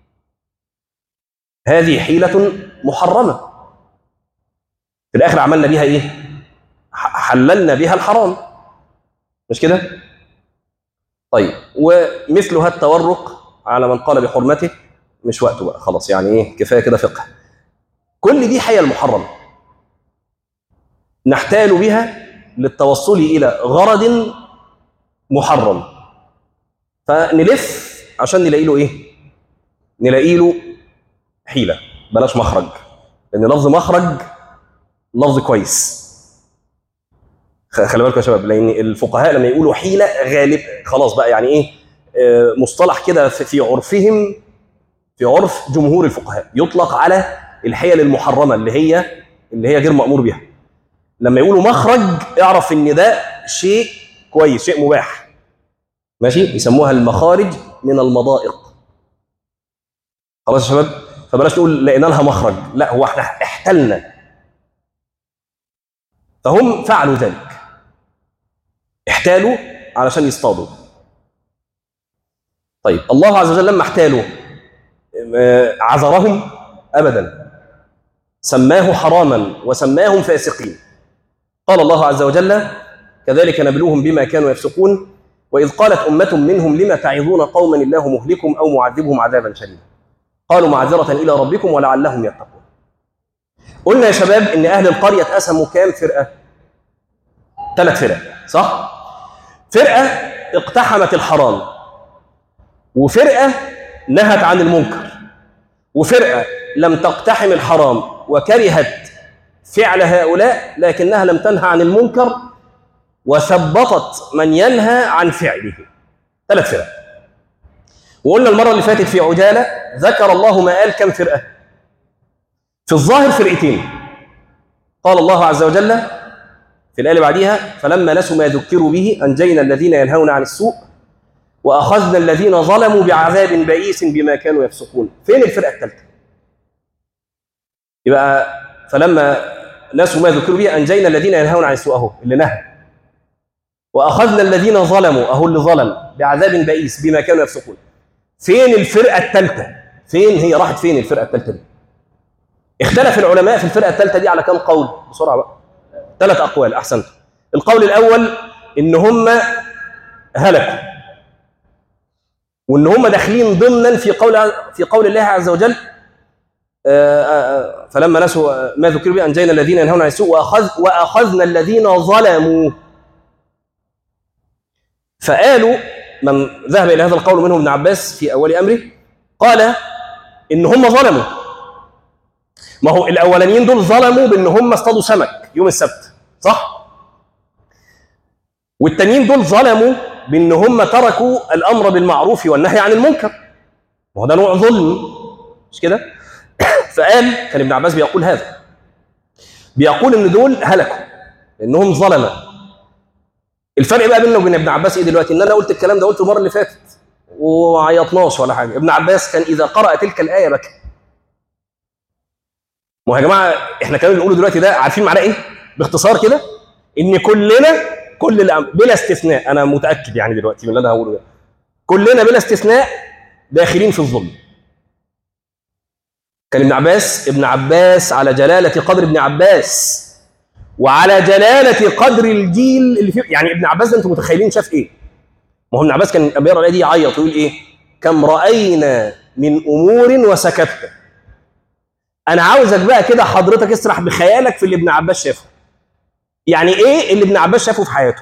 هذه حيلة محرمة في الآخر عملنا بيها إيه؟ ح- حللنا بها الحرام مش كده؟ طيب ومثلها التورق على من قال بحرمته مش وقته بقى خلاص يعني ايه كفايه كده فقه كل دي حيل محرمه نحتال بها للتوصل الى غرض محرم فنلف عشان نلاقي له ايه نلاقي له حيله بلاش مخرج لان لفظ مخرج لفظ كويس خ- خلي بالكم يا شباب لان الفقهاء لما يقولوا حيله غالب خلاص بقى يعني ايه آه، مصطلح كده في في عرفهم في عرف جمهور الفقهاء يطلق على الحيل المحرمه اللي هي اللي هي غير مامور بها لما يقولوا مخرج اعرف ان ده شيء كويس شيء مباح ماشي يسموها المخارج من المضائق خلاص يا شباب فبلاش نقول لقينا لها مخرج لا هو احنا احتلنا فهم فعلوا ذلك احتالوا علشان يصطادوا طيب الله عز وجل لما احتالوا آه، عذرهم ابدا سماه حراما وسماهم فاسقين قال الله عز وجل كذلك نبلوهم بما كانوا يفسقون واذ قالت امه منهم لم تعظون قوما الله مهلكهم او معذبهم عذابا شديدا قالوا معذره الى ربكم ولعلهم يتقون قلنا يا شباب ان اهل القريه اتقسموا كام فرقه ثلاث فرق صح فرقه اقتحمت الحرام وفرقه نهت عن المنكر وفرقه لم تقتحم الحرام وكرهت فعل هؤلاء لكنها لم تنهى عن المنكر وثبطت من ينهى عن فعله ثلاث فرق وقلنا المره اللي فاتت في عجاله ذكر الله ما قال كم فرقه في الظاهر فرقتين قال الله عز وجل في الآية اللي بعديها فلما نسوا ما ذكروا به أنجينا الذين ينهون عن السوء وأخذنا الذين ظلموا بعذاب بئيس بما كانوا يفسقون فين الفرقة الثالثة؟ يبقى فلما نسوا ما ذكروا به أنجينا الذين ينهون عن السوء أهو اللي نهى وأخذنا الذين ظلموا أهو اللي ظلم بعذاب بئيس بما كانوا يفسقون فين الفرقة الثالثة؟ فين هي راحت فين الفرقة الثالثة دي؟ اختلف العلماء في الفرقة الثالثة دي على كم قول؟ بسرعة بقى ثلاث أقوال أحسنت القول الأول إن هم هلكوا وإن هم داخلين ضمنا في قول في قول الله عز وجل آه، آه، فلما نسوا ما ذكروا به أنجينا الذين ينهون عن السوء وأخذ وأخذنا الذين ظلموا فقالوا من ذهب إلى هذا القول منهم ابن عباس في أول أمره قال إن هم ظلموا ما هو الاولانيين دول ظلموا بان هم اصطادوا سمك يوم السبت صح والتانيين دول ظلموا بان هم تركوا الامر بالمعروف والنهي عن المنكر ما هو ده نوع ظلم مش كده فقال كان ابن عباس بيقول هذا بيقول ان دول هلكوا لانهم ظلمه الفرق بقى بيننا وبين ابن عباس ايه دلوقتي ان انا قلت الكلام ده قلته المره اللي فاتت وعيطناش ولا حاجه ابن عباس كان اذا قرأ تلك الايه بكى ما هو يا جماعه احنا كمان بنقوله دلوقتي ده عارفين معناه ايه؟ باختصار كده ان كلنا كل الأم... بلا استثناء انا متاكد يعني دلوقتي من اللي انا هقوله ده كلنا بلا استثناء داخلين في الظلم كان ابن عباس ابن عباس على جلاله قدر ابن عباس وعلى جلاله قدر الجيل اللي فيه يعني ابن عباس ده انتم متخيلين شاف ايه؟ ما هو ابن عباس كان لما يقرا الايه دي يعيط ويقول ايه؟ كم راينا من امور وسكتنا انا عاوزك بقى كده حضرتك اسرح بخيالك في اللي ابن عباس شافه يعني ايه اللي ابن عباس شافه في حياته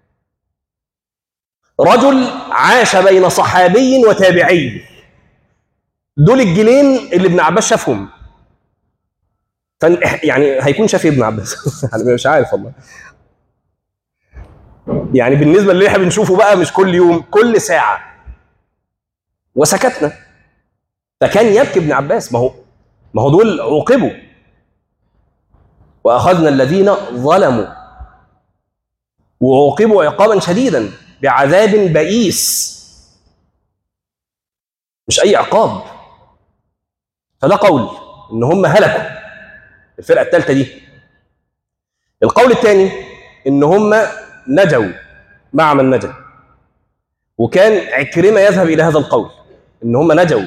رجل عاش بين صحابي وتابعي دول الجيلين اللي ابن عباس شافهم فن يعني هيكون شاف ايه ابن عباس انا مش عارف والله يعني بالنسبه اللي احنا بنشوفه بقى مش كل يوم كل ساعه وسكتنا فكان يبكي ابن عباس ما هو ما هو دول عوقبوا واخذنا الذين ظلموا وعوقبوا عقابا شديدا بعذاب بئيس مش اي عقاب فده قول ان هم هلكوا الفرقه الثالثه دي القول الثاني ان هم نجوا مع من نجا وكان عكرمه يذهب الى هذا القول ان هم نجوا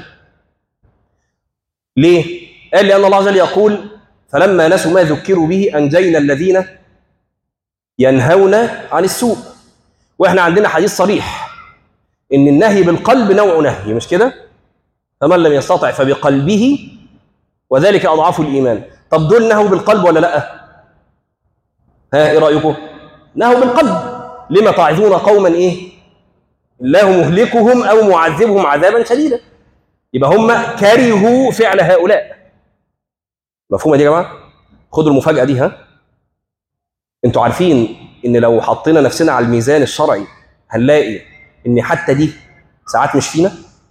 ليه قال لأن الله عز وجل يقول فلما نسوا ما ذكروا به أنجينا الذين ينهون عن السوء وإحنا عندنا حديث صريح إن النهي بالقلب نوع نهي مش كده فمن لم يستطع فبقلبه وذلك أضعف الإيمان طب دول نهوا بالقلب ولا لأ ها إيه رأيكم نهوا بالقلب لما تعظون قوما إيه الله مهلكهم أو معذبهم عذابا شديدا يبقى هم كرهوا فعل هؤلاء مفهومه دي يا جماعه خدوا المفاجاه دي ها انتوا عارفين ان لو حطينا نفسنا على الميزان الشرعي هنلاقي ان حتى دي ساعات مش فينا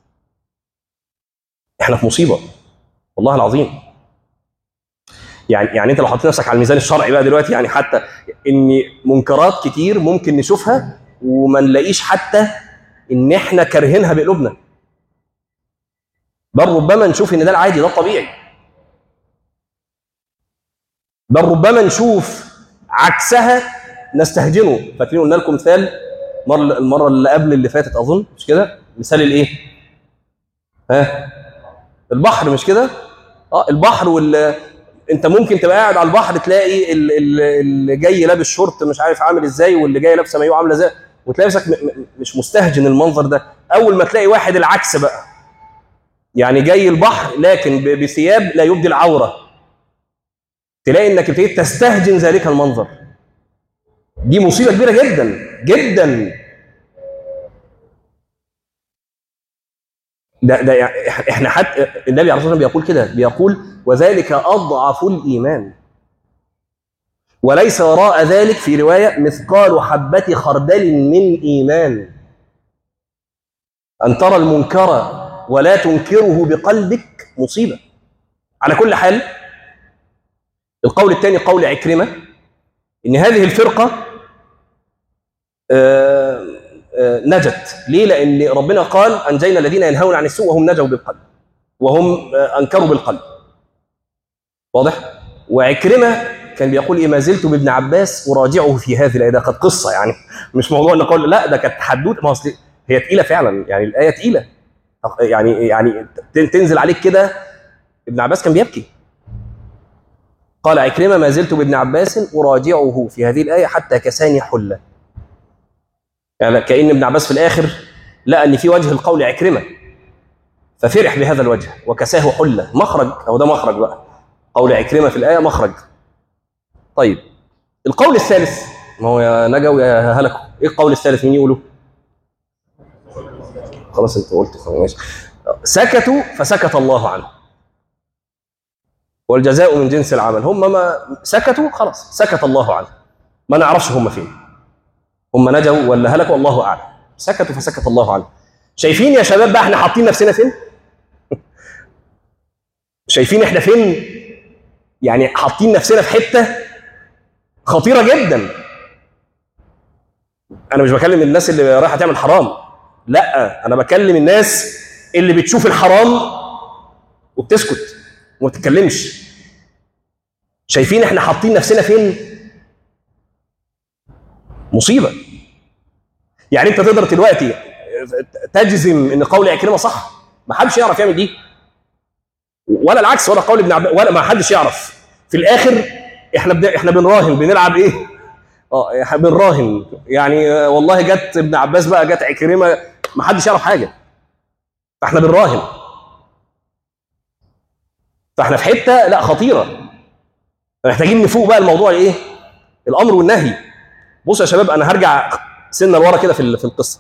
احنا في مصيبه والله العظيم يعني يعني انت لو حطيت نفسك على الميزان الشرعي بقى دلوقتي يعني حتى ان منكرات كتير ممكن نشوفها وما نلاقيش حتى ان احنا كارهينها بقلوبنا بل ربما نشوف ان ده العادي ده الطبيعي بل ربما نشوف عكسها نستهجنه فاكرين قلنا لكم مثال مر المره اللي قبل اللي فاتت اظن مش كده مثال الايه ها البحر مش كده اه البحر وال انت ممكن تبقى قاعد على البحر تلاقي ال- ال- اللي جاي لابس شورت مش عارف عامل ازاي واللي جاي لابسه مايوه عامله ازاي وتلاقي نفسك م- م- مش مستهجن المنظر ده اول ما تلاقي واحد العكس بقى يعني جاي البحر لكن ب- بثياب لا يبدي العوره تلاقي انك ابتديت تستهجن ذلك المنظر دي مصيبه كبيره جدا جدا ده ده يعني احنا حتى النبي عليه الصلاه والسلام بيقول كده بيقول وذلك اضعف الايمان وليس وراء ذلك في روايه مثقال حبه خردل من ايمان ان ترى المنكر ولا تنكره بقلبك مصيبه على كل حال القول الثاني قول عكرمه ان هذه الفرقه آه، آه، نجت ليه لان ربنا قال انجينا الذين ينهون عن السوء وهم نجوا بالقلب وهم آه، انكروا بالقلب واضح وعكرمه كان بيقول ايه ما زلت بابن عباس اراجعه في هذه الايه ده كانت قصه يعني مش موضوع ان قول لا ده كانت حدوته ما اصل هي تقيله فعلا يعني الايه تقيله يعني يعني تن- تنزل عليك كده ابن عباس كان بيبكي قال عكرمه ما زلت بابن عباس اراجعه في هذه الايه حتى كساني حله يعني كأن ابن عباس في الآخر لقى أن في وجه القول عكرمة ففرح بهذا الوجه وكساه حلة مخرج أو ده مخرج بقى قول عكرمة في الآية مخرج طيب القول الثالث ما هو يا نجا ويا هلكوا ايه القول الثالث مين يقوله خلاص انت قلت خلاص ماشي سكتوا فسكت الله عنه والجزاء من جنس العمل هم ما سكتوا خلاص سكت الله عنه ما نعرفش هم فين هم نجوا ولا هلكوا الله اعلم سكتوا فسكت الله عنهم شايفين يا شباب بقى احنا حاطين نفسنا فين شايفين احنا فين يعني حاطين نفسنا في حته خطيره جدا انا مش بكلم الناس اللي رايحه تعمل حرام لا انا بكلم الناس اللي بتشوف الحرام وبتسكت وما بتتكلمش شايفين احنا حاطين نفسنا فين مصيبه يعني انت تقدر دلوقتي تجزم ان قول عكرمه صح ما حدش يعرف يعمل دي ولا العكس ولا قول ابن عباس ولا ما حدش يعرف في الاخر احنا بن... احنا بنراهن بنلعب ايه اه احنا بنراهن يعني آه، والله جت ابن عباس بقى جت عكرمه ما حدش يعرف حاجه فاحنا بنراهن فاحنا في حته لا خطيره محتاجين نفوق بقى الموضوع ايه الامر والنهي بصوا يا شباب انا هرجع سنه لورا كده في ال- في القصه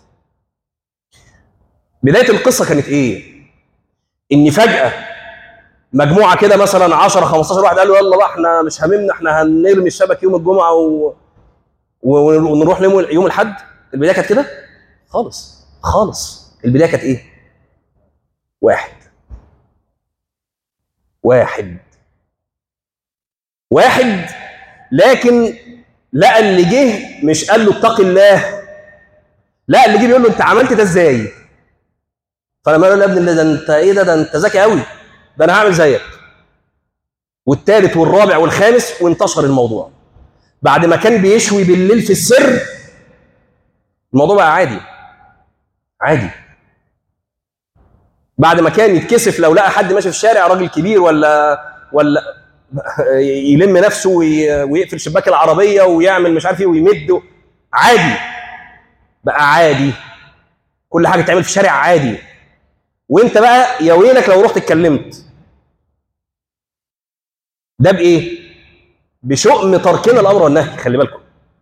بدايه القصه كانت ايه ان فجاه مجموعه كده مثلا 10 15 واحد قالوا يلا بقى احنا مش هاممنا احنا هنرمي الشبك يوم الجمعه و... و... ونروح يوم يوم الاحد البدايه كانت كده خالص خالص البدايه كانت ايه واحد واحد واحد لكن لقى اللي جه مش قال له اتق الله لا اللي جه بيقول له انت عملت ده ازاي فلما قال له يا ابني ده انت ايه ده ده انت ذكي قوي ده انا هعمل زيك والثالث والرابع والخامس وانتشر الموضوع بعد ما كان بيشوي بالليل في السر الموضوع بقى عادي عادي بعد ما كان يتكسف لو لقى حد ماشي في الشارع راجل كبير ولا ولا يلم نفسه وي- ويقفل شباك العربيه ويعمل مش عارف ايه ويمد عادي بقى عادي كل حاجه تعمل في الشارع عادي وانت بقى يا ويلك لو رحت اتكلمت ده بايه بشؤم تركنا الامر والنهي خلي بالكم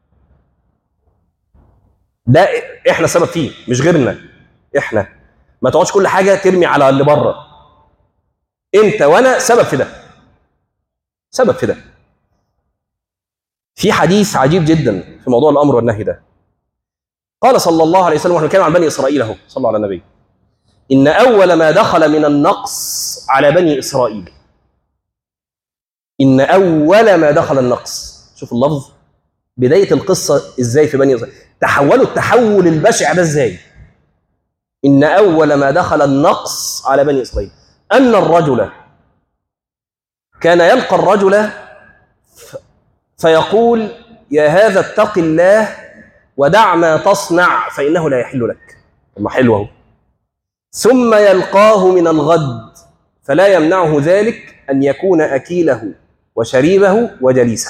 ده احنا سبب فيه مش غيرنا احنا ما تقعدش كل حاجه ترمي على اللي بره انت وانا سبب في ده سبب في ده في حديث عجيب جدا في موضوع الامر والنهي ده قال صلى الله عليه وسلم واحنا بنتكلم عن بني اسرائيل اهو صلى الله على النبي ان اول ما دخل من النقص على بني اسرائيل ان اول ما دخل النقص شوف اللفظ بدايه القصه ازاي في بني اسرائيل تحولوا التحول البشع ده ازاي ان اول ما دخل النقص على بني اسرائيل ان الرجل كان يلقى الرجل ف- فيقول يا هذا اتق الله ودع ما تصنع فانه لا يحل لك طب ما حلو اهو ثم يلقاه من الغد فلا يمنعه ذلك ان يكون اكيله وشريبه وجليسه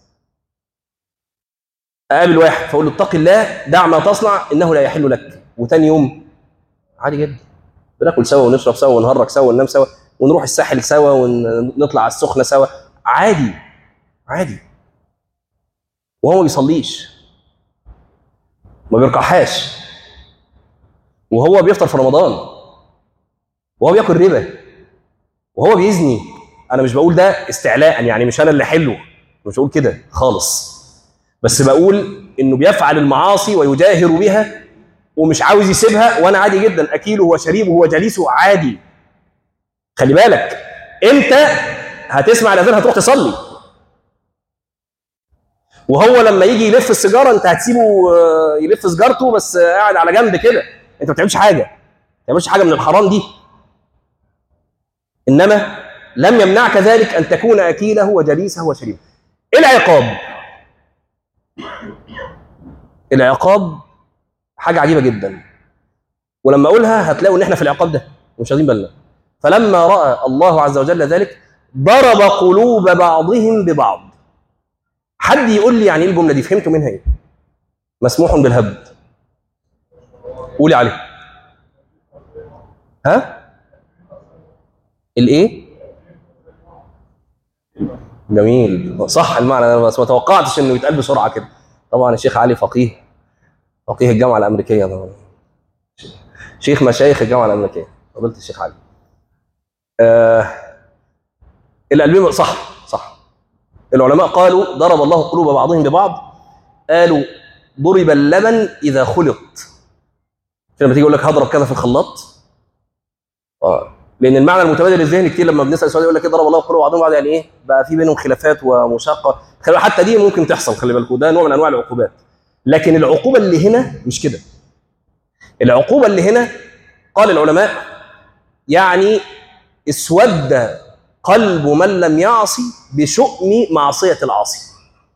اقابل واحد فاقول له اتق الله دع ما تصنع انه لا يحل لك وتاني يوم عادي جدا بناكل سوا ونشرب سوا ونهرج سوا وننام سوا ونروح الساحل سوا ونطلع على السخنه سوا عادي عادي وهو ما بيصليش ما بيركعهاش وهو بيفطر في رمضان وهو بياكل ربا وهو بيزني انا مش بقول ده استعلاء يعني مش انا اللي حلو مش بقول كده خالص بس بقول انه بيفعل المعاصي ويجاهر بها ومش عاوز يسيبها وانا عادي جدا اكيله وشريبه وجليسه عادي خلي بالك امتى هتسمع الاذان هتروح تصلي وهو لما يجي يلف السيجاره انت هتسيبه آه، يلف سيجارته بس آه، قاعد على جنب كده انت ما بتعملش حاجه ما بتعملش حاجه من الحرام دي انما لم يمنعك ذلك ان تكون اكيله وجليسه وشريبه ايه العقاب العقاب حاجه عجيبه جدا ولما اقولها هتلاقوا ان احنا في العقاب ده مش واخدين بالنا فلما راى الله عز وجل ذلك ضرب قلوب بعضهم ببعض حد يقول لي يعني ايه الجمله دي فهمتوا منها ايه مسموح بالهبد قولي عليه ها الايه جميل صح المعنى ده بس ما توقعتش انه يتقال بسرعه كده طبعا الشيخ علي فقيه فقيه الجامعه الامريكيه طبعا شيخ مشايخ الجامعه الامريكيه فضيله الشيخ علي آه الألبيم صح صح العلماء قالوا ضرب الله قلوب بعضهم ببعض قالوا ضرب اللبن اذا خلط لما تيجي يقول لك هضرب كذا في الخلاط اه لان المعنى المتبادل الذهني كتير لما بنسال سؤال يقول لك ايه ضرب الله قلوب بعضهم بعض يعني ايه بقى في بينهم خلافات ومشاقه خلي حتى دي ممكن تحصل خلي بالكم ده نوع من انواع العقوبات لكن العقوبه اللي هنا مش كده العقوبه اللي هنا قال العلماء يعني اسود قلب من لم يعصي بشؤم معصيه العاصي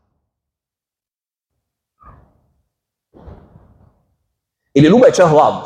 القلوب بقت شبه بعض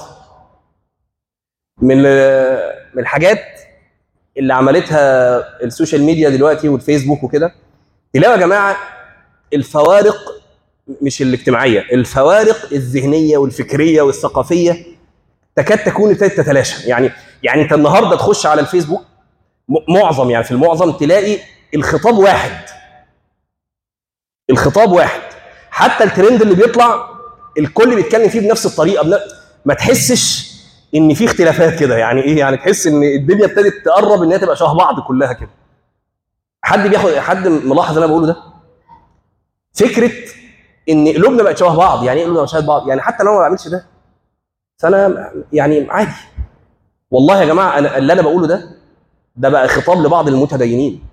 من من الحاجات اللي عملتها السوشيال ميديا دلوقتي والفيسبوك وكده تلاقوا يا جماعه الفوارق مش الاجتماعيه الفوارق الذهنيه والفكريه والثقافيه تكاد تكون ابتدت تتلاشى يعني يعني انت النهارده تخش على الفيسبوك م- معظم يعني في المعظم تلاقي الخطاب واحد الخطاب واحد حتى الترند اللي بيطلع الكل بيتكلم فيه بنفس الطريقه بن... ما تحسش ان في اختلافات كده يعني ايه يعني تحس ان الدنيا ابتدت تقرب ان هي تبقى شبه بعض كلها كده حد بياخد حد ملاحظ اللي انا بقوله ده فكره ان قلوبنا بقت شبه بعض يعني ايه قلوبنا بقت شبه بعض يعني حتى لو أنا ما بعملش ده فانا يعني عادي والله يا جماعه انا اللي انا بقوله ده ده بقى خطاب لبعض المتدينين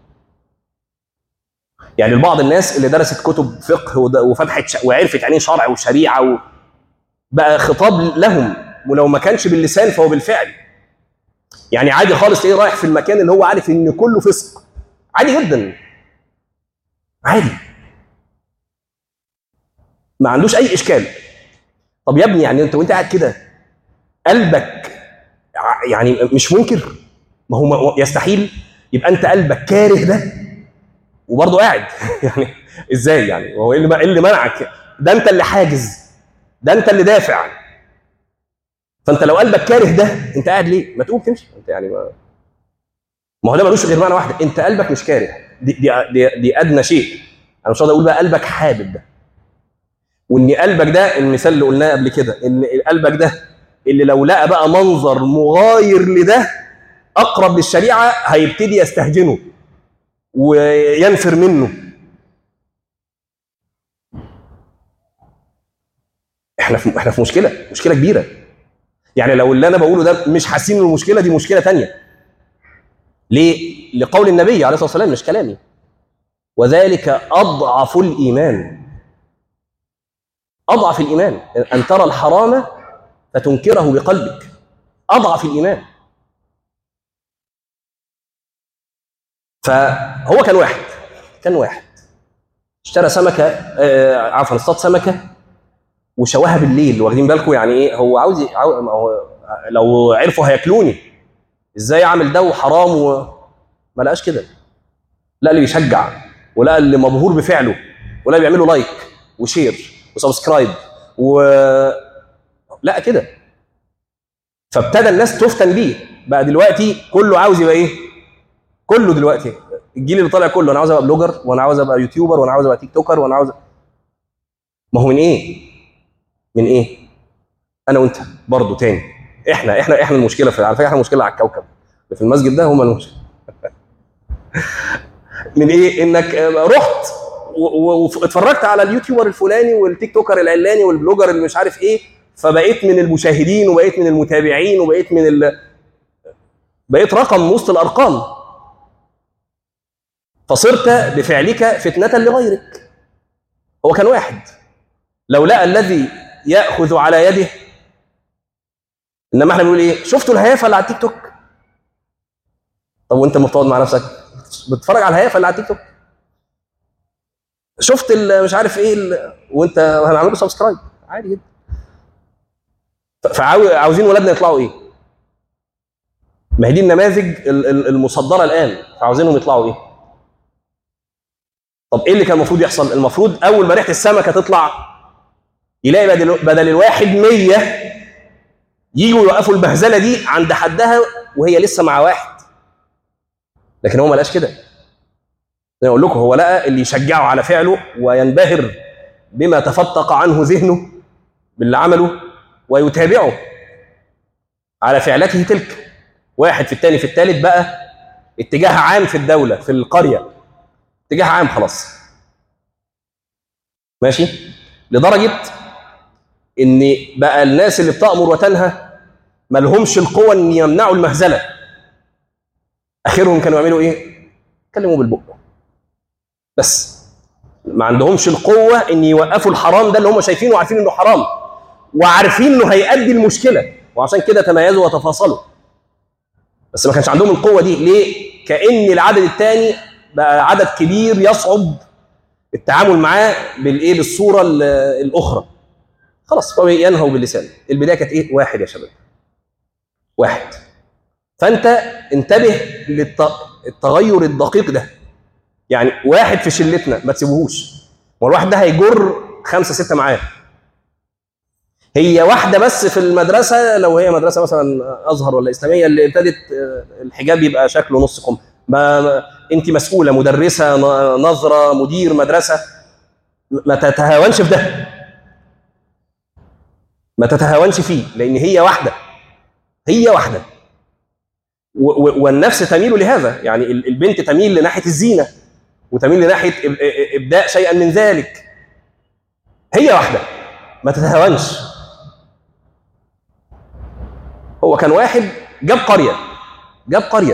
يعني لبعض الناس اللي درست كتب فقه ود- وفتحت ش- وعرفت يعني ايه شرع وشريعه و... بقى خطاب لهم ولو ما كانش باللسان فهو بالفعل يعني عادي خالص ايه رايح في المكان اللي هو عارف ان كله فسق عادي جدا عادي ما عندوش اي اشكال طب يا ابني يعني انت وانت قاعد كده قلبك ع- يعني مش منكر ما هو ما- يستحيل يبقى انت قلبك كاره ده وبرضه قاعد يعني ازاي يعني هو ايه اللي إيه اللي منعك ده انت اللي حاجز ده انت اللي دافع فانت لو قلبك كاره ده انت قاعد ليه ما تقوم تمشي انت يعني ما ما هو ده ملوش غير معنى واحده انت قلبك مش كاره دي دي دي, دي ادنى شيء انا مش هقدر اقول بقى قلبك حابب ده وان قلبك ده المثال اللي قلناه قبل كده ان قلبك ده اللي لو لقى بقى منظر مغاير لده اقرب للشريعه هيبتدي يستهجنه وينفر منه احنا في احنا في مشكله مشكله كبيره يعني لو اللي انا بقوله ده مش حاسين ان المشكله دي مشكله تانية ليه لقول النبي عليه الصلاه والسلام مش كلامي وذلك اضعف الايمان اضعف الايمان ان ترى الحرام فتنكره بقلبك اضعف الايمان فهو كان واحد كان واحد اشترى سمكه آه عفوا اصطاد سمكه وشواها بالليل واخدين بالكم يعني ايه هو عاوز ي- عاو... ما هو لو عرفوا هياكلوني ازاي اعمل ده وحرام و... ما لقاش كده لا اللي بيشجع ولا اللي مبهور بفعله ولا اللي بيعملوا لايك وشير وسبسكرايب و لا كده فابتدى الناس تفتن بيه بقى دلوقتي كله عاوز يبقى ايه كله دلوقتي الجيل اللي طالع كله انا عاوز ابقى بلوجر وانا عاوز ابقى يوتيوبر وانا عاوز ابقى تيك توكر وانا عاوز ما هو من ايه من ايه انا وانت برضه تاني احنا احنا احنا المشكله في على فكره احنا المشكله على الكوكب اللي في المسجد ده هم المشكله من ايه انك آه، رحت واتفرجت على اليوتيوبر الفلاني والتيك توكر العلاني والبلوجر اللي مش عارف ايه فبقيت من المشاهدين وبقيت من المتابعين وبقيت من ال... بقيت رقم وسط الارقام فصرت بفعلك فتنه لغيرك هو كان واحد لو لقى الذي ياخذ على يده انما احنا بنقول ايه شفتوا الهيافه اللي على التيك توك طب وانت لما بتقعد مع نفسك بتتفرج على الهيافه اللي على التيك توك شفت ال- مش عارف ايه ال- وانت هنعمل له سبسكرايب عادي جدا فعاوزين ولادنا يطلعوا ايه ما هي دي النماذج ال- ال- المصدره الان فعاوزينهم يطلعوا ايه طب ايه اللي كان المفروض يحصل المفروض اول ما ريحه السمكه تطلع يلاقي بدل, بدل الواحد 100 يجوا يوقفوا المهزله دي عند حدها وهي لسه مع واحد لكن هو ما لقاش كده زي ما اقول لكم هو لقى اللي يشجعه على فعله وينبهر بما تفتق عنه ذهنه باللي عمله ويتابعه على فعلته تلك واحد في الثاني في الثالث بقى اتجاه عام في الدوله في القريه اتجاه عام خلاص ماشي لدرجه ان بقى الناس اللي بتامر وتنهى ما لهمش القوه ان يمنعوا المهزله اخرهم كانوا يعملوا ايه يتكلموا بالبق بس ما عندهمش القوه ان يوقفوا الحرام ده اللي هم شايفينه وعارفين انه حرام وعارفين انه هيؤدي المشكله وعشان كده تميزوا وتفاصلوا بس ما كانش عندهم القوه دي ليه كان العدد الثاني بقى عدد كبير يصعب التعامل معاه بالايه بالصوره ال- الاخرى خلاص فهو ينهوا باللسان البدايه كانت ايه واحد يا شباب واحد فانت انتبه للتغير الدقيق ده يعني واحد في شلتنا ما تسيبوهوش والواحد ده هيجر خمسه سته معاه هي واحده بس في المدرسه لو هي مدرسه مثلا ازهر ولا اسلاميه اللي ابتدت آه، الحجاب يبقى شكله نص كم ما ما- انت مسؤوله مدرسه ن- نظره مدير مدرسه ما تتهاونش في ده ما تتهاونش فيه لان هي واحده هي واحده و- و- والنفس تميل لهذا يعني ال- البنت تميل لناحيه الزينه وتميل لناحيه إب- إ- ابداء شيئا من ذلك هي واحده ما تتهاونش هو كان واحد جاب قريه جاب قريه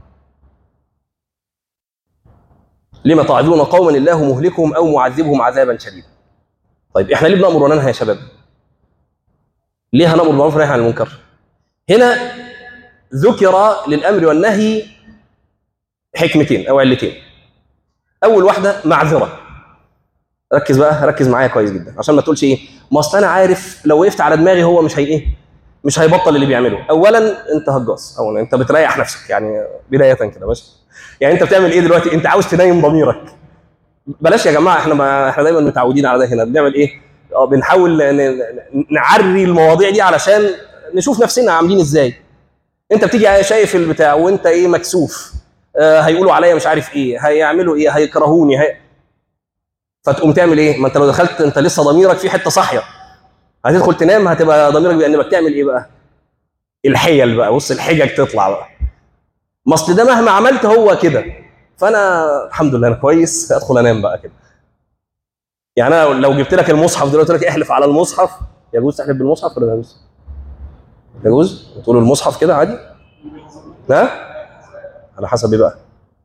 لما تعظون قوما الله مهلكهم او معذبهم عذابا شديدا طيب احنا ليه بنامر وننهى يا شباب ليه هنامر بالمعروف وننهى عن المنكر هنا ذكر للامر والنهي حكمتين او علتين اول واحده معذره ركز بقى ركز معايا كويس جدا عشان ما تقولش ايه ما اصل انا عارف لو وقفت على دماغي هو مش هي ايه مش هيبطل اللي بيعمله اولا انت هجاص اولا انت بتريح نفسك يعني بدايه كده ماشي يعني انت بتعمل ايه دلوقتي انت عاوز تنيم ضميرك بلاش يا جماعه احنا ما احنا دايما متعودين على ده هنا بنعمل ايه اه بنحاول ن- ن- نعري المواضيع دي علشان نشوف نفسنا عاملين ازاي انت بتيجي شايف البتاع وانت ايه مكسوف آه هيقولوا عليا مش عارف ايه هيعملوا ايه هيكرهوني هي... فتقوم تعمل ايه ما انت لو دخلت انت لسه ضميرك في حته صاحيه هتدخل تنام هتبقى ضميرك بيأنبك تعمل ايه بقى الحيل بقى بص الحجج تطلع بقى ما اصل ده مهما عملت هو كده فانا الحمد لله انا كويس ادخل انام بقى كده يعني انا لو جبت لك المصحف دلوقتي قلت لك احلف على المصحف يجوز تحلف بالمصحف ولا لا يجوز؟ يجوز؟ تقول المصحف كده عادي؟ ها؟ على حسب ايه بقى؟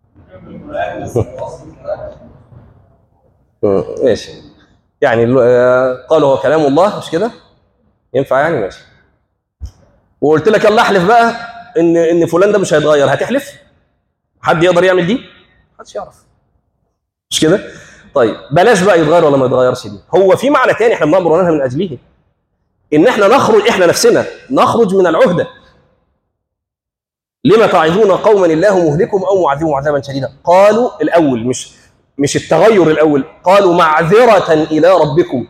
مم، ماشي يعني ال- آه، قالوا هو كلام الله مش كده؟ ينفع يعني ماشي وقلت لك يلا احلف بقى ان ان فلان ده مش هيتغير هتحلف؟ حد يقدر يعمل دي؟ محدش يعرف مش كده؟ طيب بلاش بقى يتغير ولا ما يتغيرش دي هو في معنى تاني احنا بنامر وننهى من اجله ان احنا نخرج احنا نفسنا نخرج من العهده لما تعظون قوما الله مهلكهم او معذبهم عذابا شديدا قالوا الاول مش مش التغير الاول قالوا معذره الى ربكم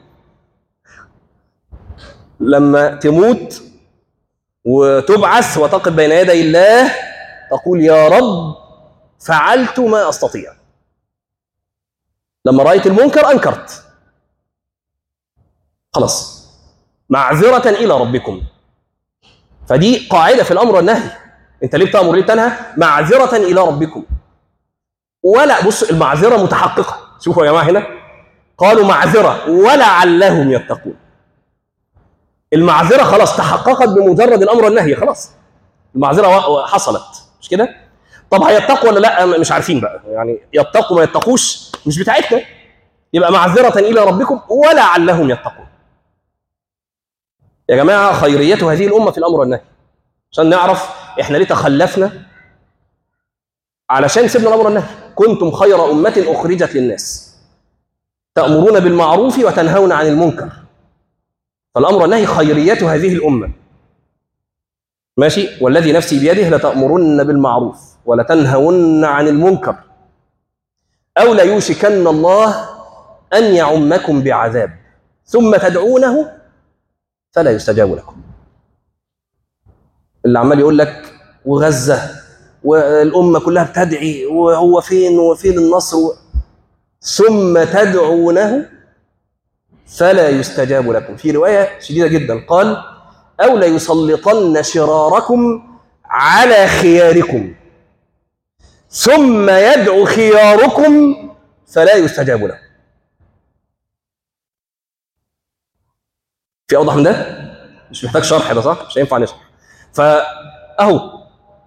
لما تموت وتبعث وتقف بين يدي الله تقول يا رب فعلت ما استطيع لما رايت المنكر انكرت خلاص معذره الى ربكم فدي قاعده في الامر والنهي انت ليه بتامر ليه بتنهى معذره الى ربكم ولا بص المعذره متحققه شوفوا يا جماعه هنا قالوا معذره ولعلهم يتقون المعذره خلاص تحققت بمجرد الامر والنهي خلاص المعذره و- حصلت مش كده طب هيتقوا ولا لا مش عارفين بقى يعني يتقوا ما يتقوش مش بتاعتنا يبقى معذره الى ربكم ولعلهم يتقون يا جماعه خيريته هذه الامه في الامر والنهي عشان نعرف احنا ليه تخلفنا علشان سيبنا الامر والنهي كنتم خير امه اخرجت للناس تامرون بالمعروف وتنهون عن المنكر فالامر والنهي خيريته هذه الامه ماشي والذي نفسي بيده لتامرن بالمعروف ولتنهون عن المنكر او ليوشكن الله ان يعمكم بعذاب ثم تدعونه فلا يستجاب لكم اللي عمال يقول لك وغزه والامه كلها بتدعي وهو فين وفين النصر و... ثم تدعونه فلا يستجاب لكم في روايه شديده جدا قال او ليسلطن شراركم على خياركم ثم يدعو خياركم فلا يستجاب له في اوضح من ده مش محتاج شرح ده صح مش هينفع نشرح فاهو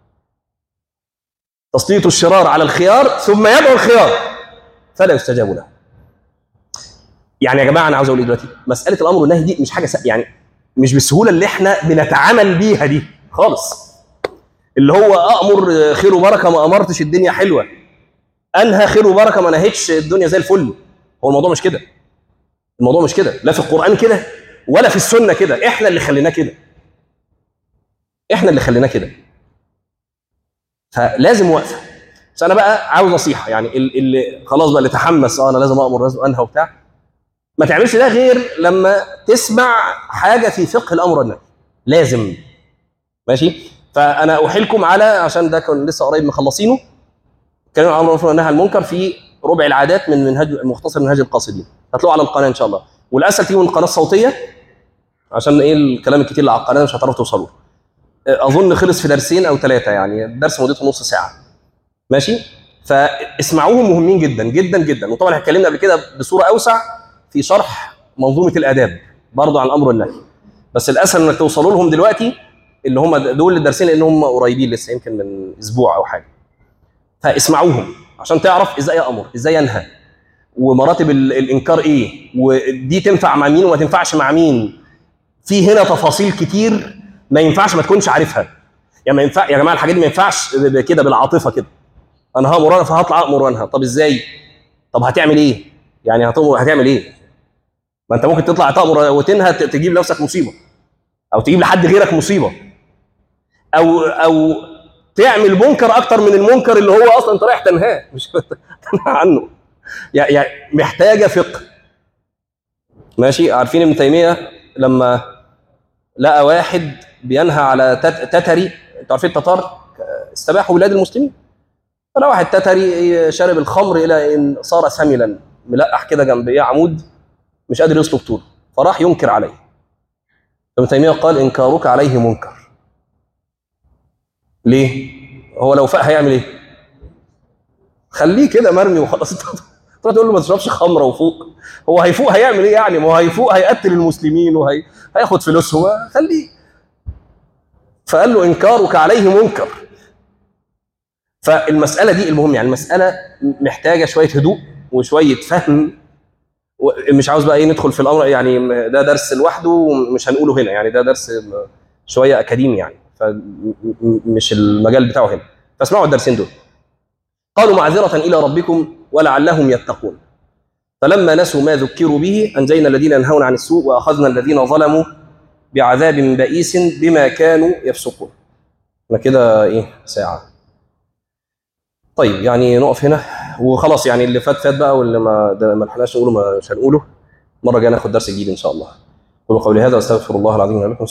تسليط الشرار على الخيار ثم يدعو الخيار فلا يستجاب له يعني يا جماعه انا عاوز اقول ايه دلوقتي مساله الامر والنهي دي مش حاجه س... يعني مش بالسهوله اللي احنا بنتعامل بيها دي خالص اللي هو امر خير وبركه ما امرتش الدنيا حلوه انهى خير وبركه ما نهيتش الدنيا زي الفل هو الموضوع مش كده الموضوع مش كده لا في القران كده ولا في السنه كده احنا اللي خليناه كده احنا اللي خليناه كده فلازم وقفه بس انا بقى عاوز نصيحه يعني ال- اللي خلاص بقى اللي تحمس اه انا لازم امر لازم انهى وبتاع ما تعملش ده غير لما تسمع حاجه في فقه الامر والنهي لازم ماشي فانا احيلكم على عشان ده كان لسه قريب مخلصينه كلام عن الامر والنهي عن المنكر في ربع العادات من منهج مختصر منهج القاصدين هتلاقوه على القناه ان شاء الله والاسهل تيجوا من القناه الصوتيه عشان ايه الكلام الكتير اللي على القناه مش هتعرفوا توصلوا اظن خلص في درسين او ثلاثه يعني الدرس مدته نص ساعه ماشي فاسمعوهم مهمين جدا جدا جدا وطبعا اتكلمنا قبل كده بصوره اوسع في شرح منظومه الاداب برضه عن الامر والنهي بس الاسهل انك توصلوا لهم دلوقتي اللي هم دول الدرسين لان هم قريبين لسه يمكن من اسبوع او حاجه فاسمعوهم عشان تعرف ازاي امر ازاي انهى ومراتب ال- الانكار ايه ودي تنفع مع مين وما تنفعش مع مين في هنا تفاصيل كتير ما ينفعش ما تكونش عارفها يعني ما ينفع يا جماعه الحاجات دي ما ينفعش ب- ب- كده بالعاطفه كده انا هامر انا فهطلع امر وانهى طب ازاي طب هتعمل ايه يعني هتأمر هتعمل ايه ما انت ممكن تطلع تامر وتنهى ت- تجيب لنفسك مصيبه او تجيب لحد غيرك مصيبه او او تعمل منكر اكتر من المنكر اللي هو اصلا انت رايح تنهاه مش تنهى عنه يعني يعني محتاجه فقه ماشي عارفين ابن تيميه لما لقى واحد بينهى على تت- تتري انتوا عارفين التتار استباحوا بلاد المسلمين فلقى واحد تتري شرب الخمر الى ان صار سملا ملقح كده جنب ايه عمود مش قادر يسلك طول فراح ينكر عليه ابن تيميه قال انكارك عليه منكر ليه؟ هو لو فاق هيعمل ايه؟ خليه كده مرمي وخلاص تروح تقول له ما تشربش خمره وفوق هو هيفوق هيعمل ايه يعني ما هو هيفوق هيقتل المسلمين وهياخد فلوسهم خليه فقال له انكارك عليه منكر فالمساله دي المهم يعني المساله محتاجه شويه هدوء وشويه فهم مش عاوز بقى ايه ندخل في الامر يعني ده درس لوحده ومش هنقوله هنا يعني ده درس شويه اكاديمي يعني فمش المجال بتاعه هنا فاسمعوا الدرسين دول قالوا معذره الى ربكم ولعلهم يتقون فلما نسوا ما ذكروا به انجينا الذين ينهون عن السوء واخذنا الذين ظلموا بعذاب بئيس بما كانوا يفسقون احنا كده ايه ساعه طيب يعني نقف هنا وخلاص يعني اللي فات فات بقى واللي ما ده ما لحقناش نقوله مش هنقوله المره الجايه ناخد درس جديد ان شاء الله قولوا قولي هذا واستغفر الله العظيم لكم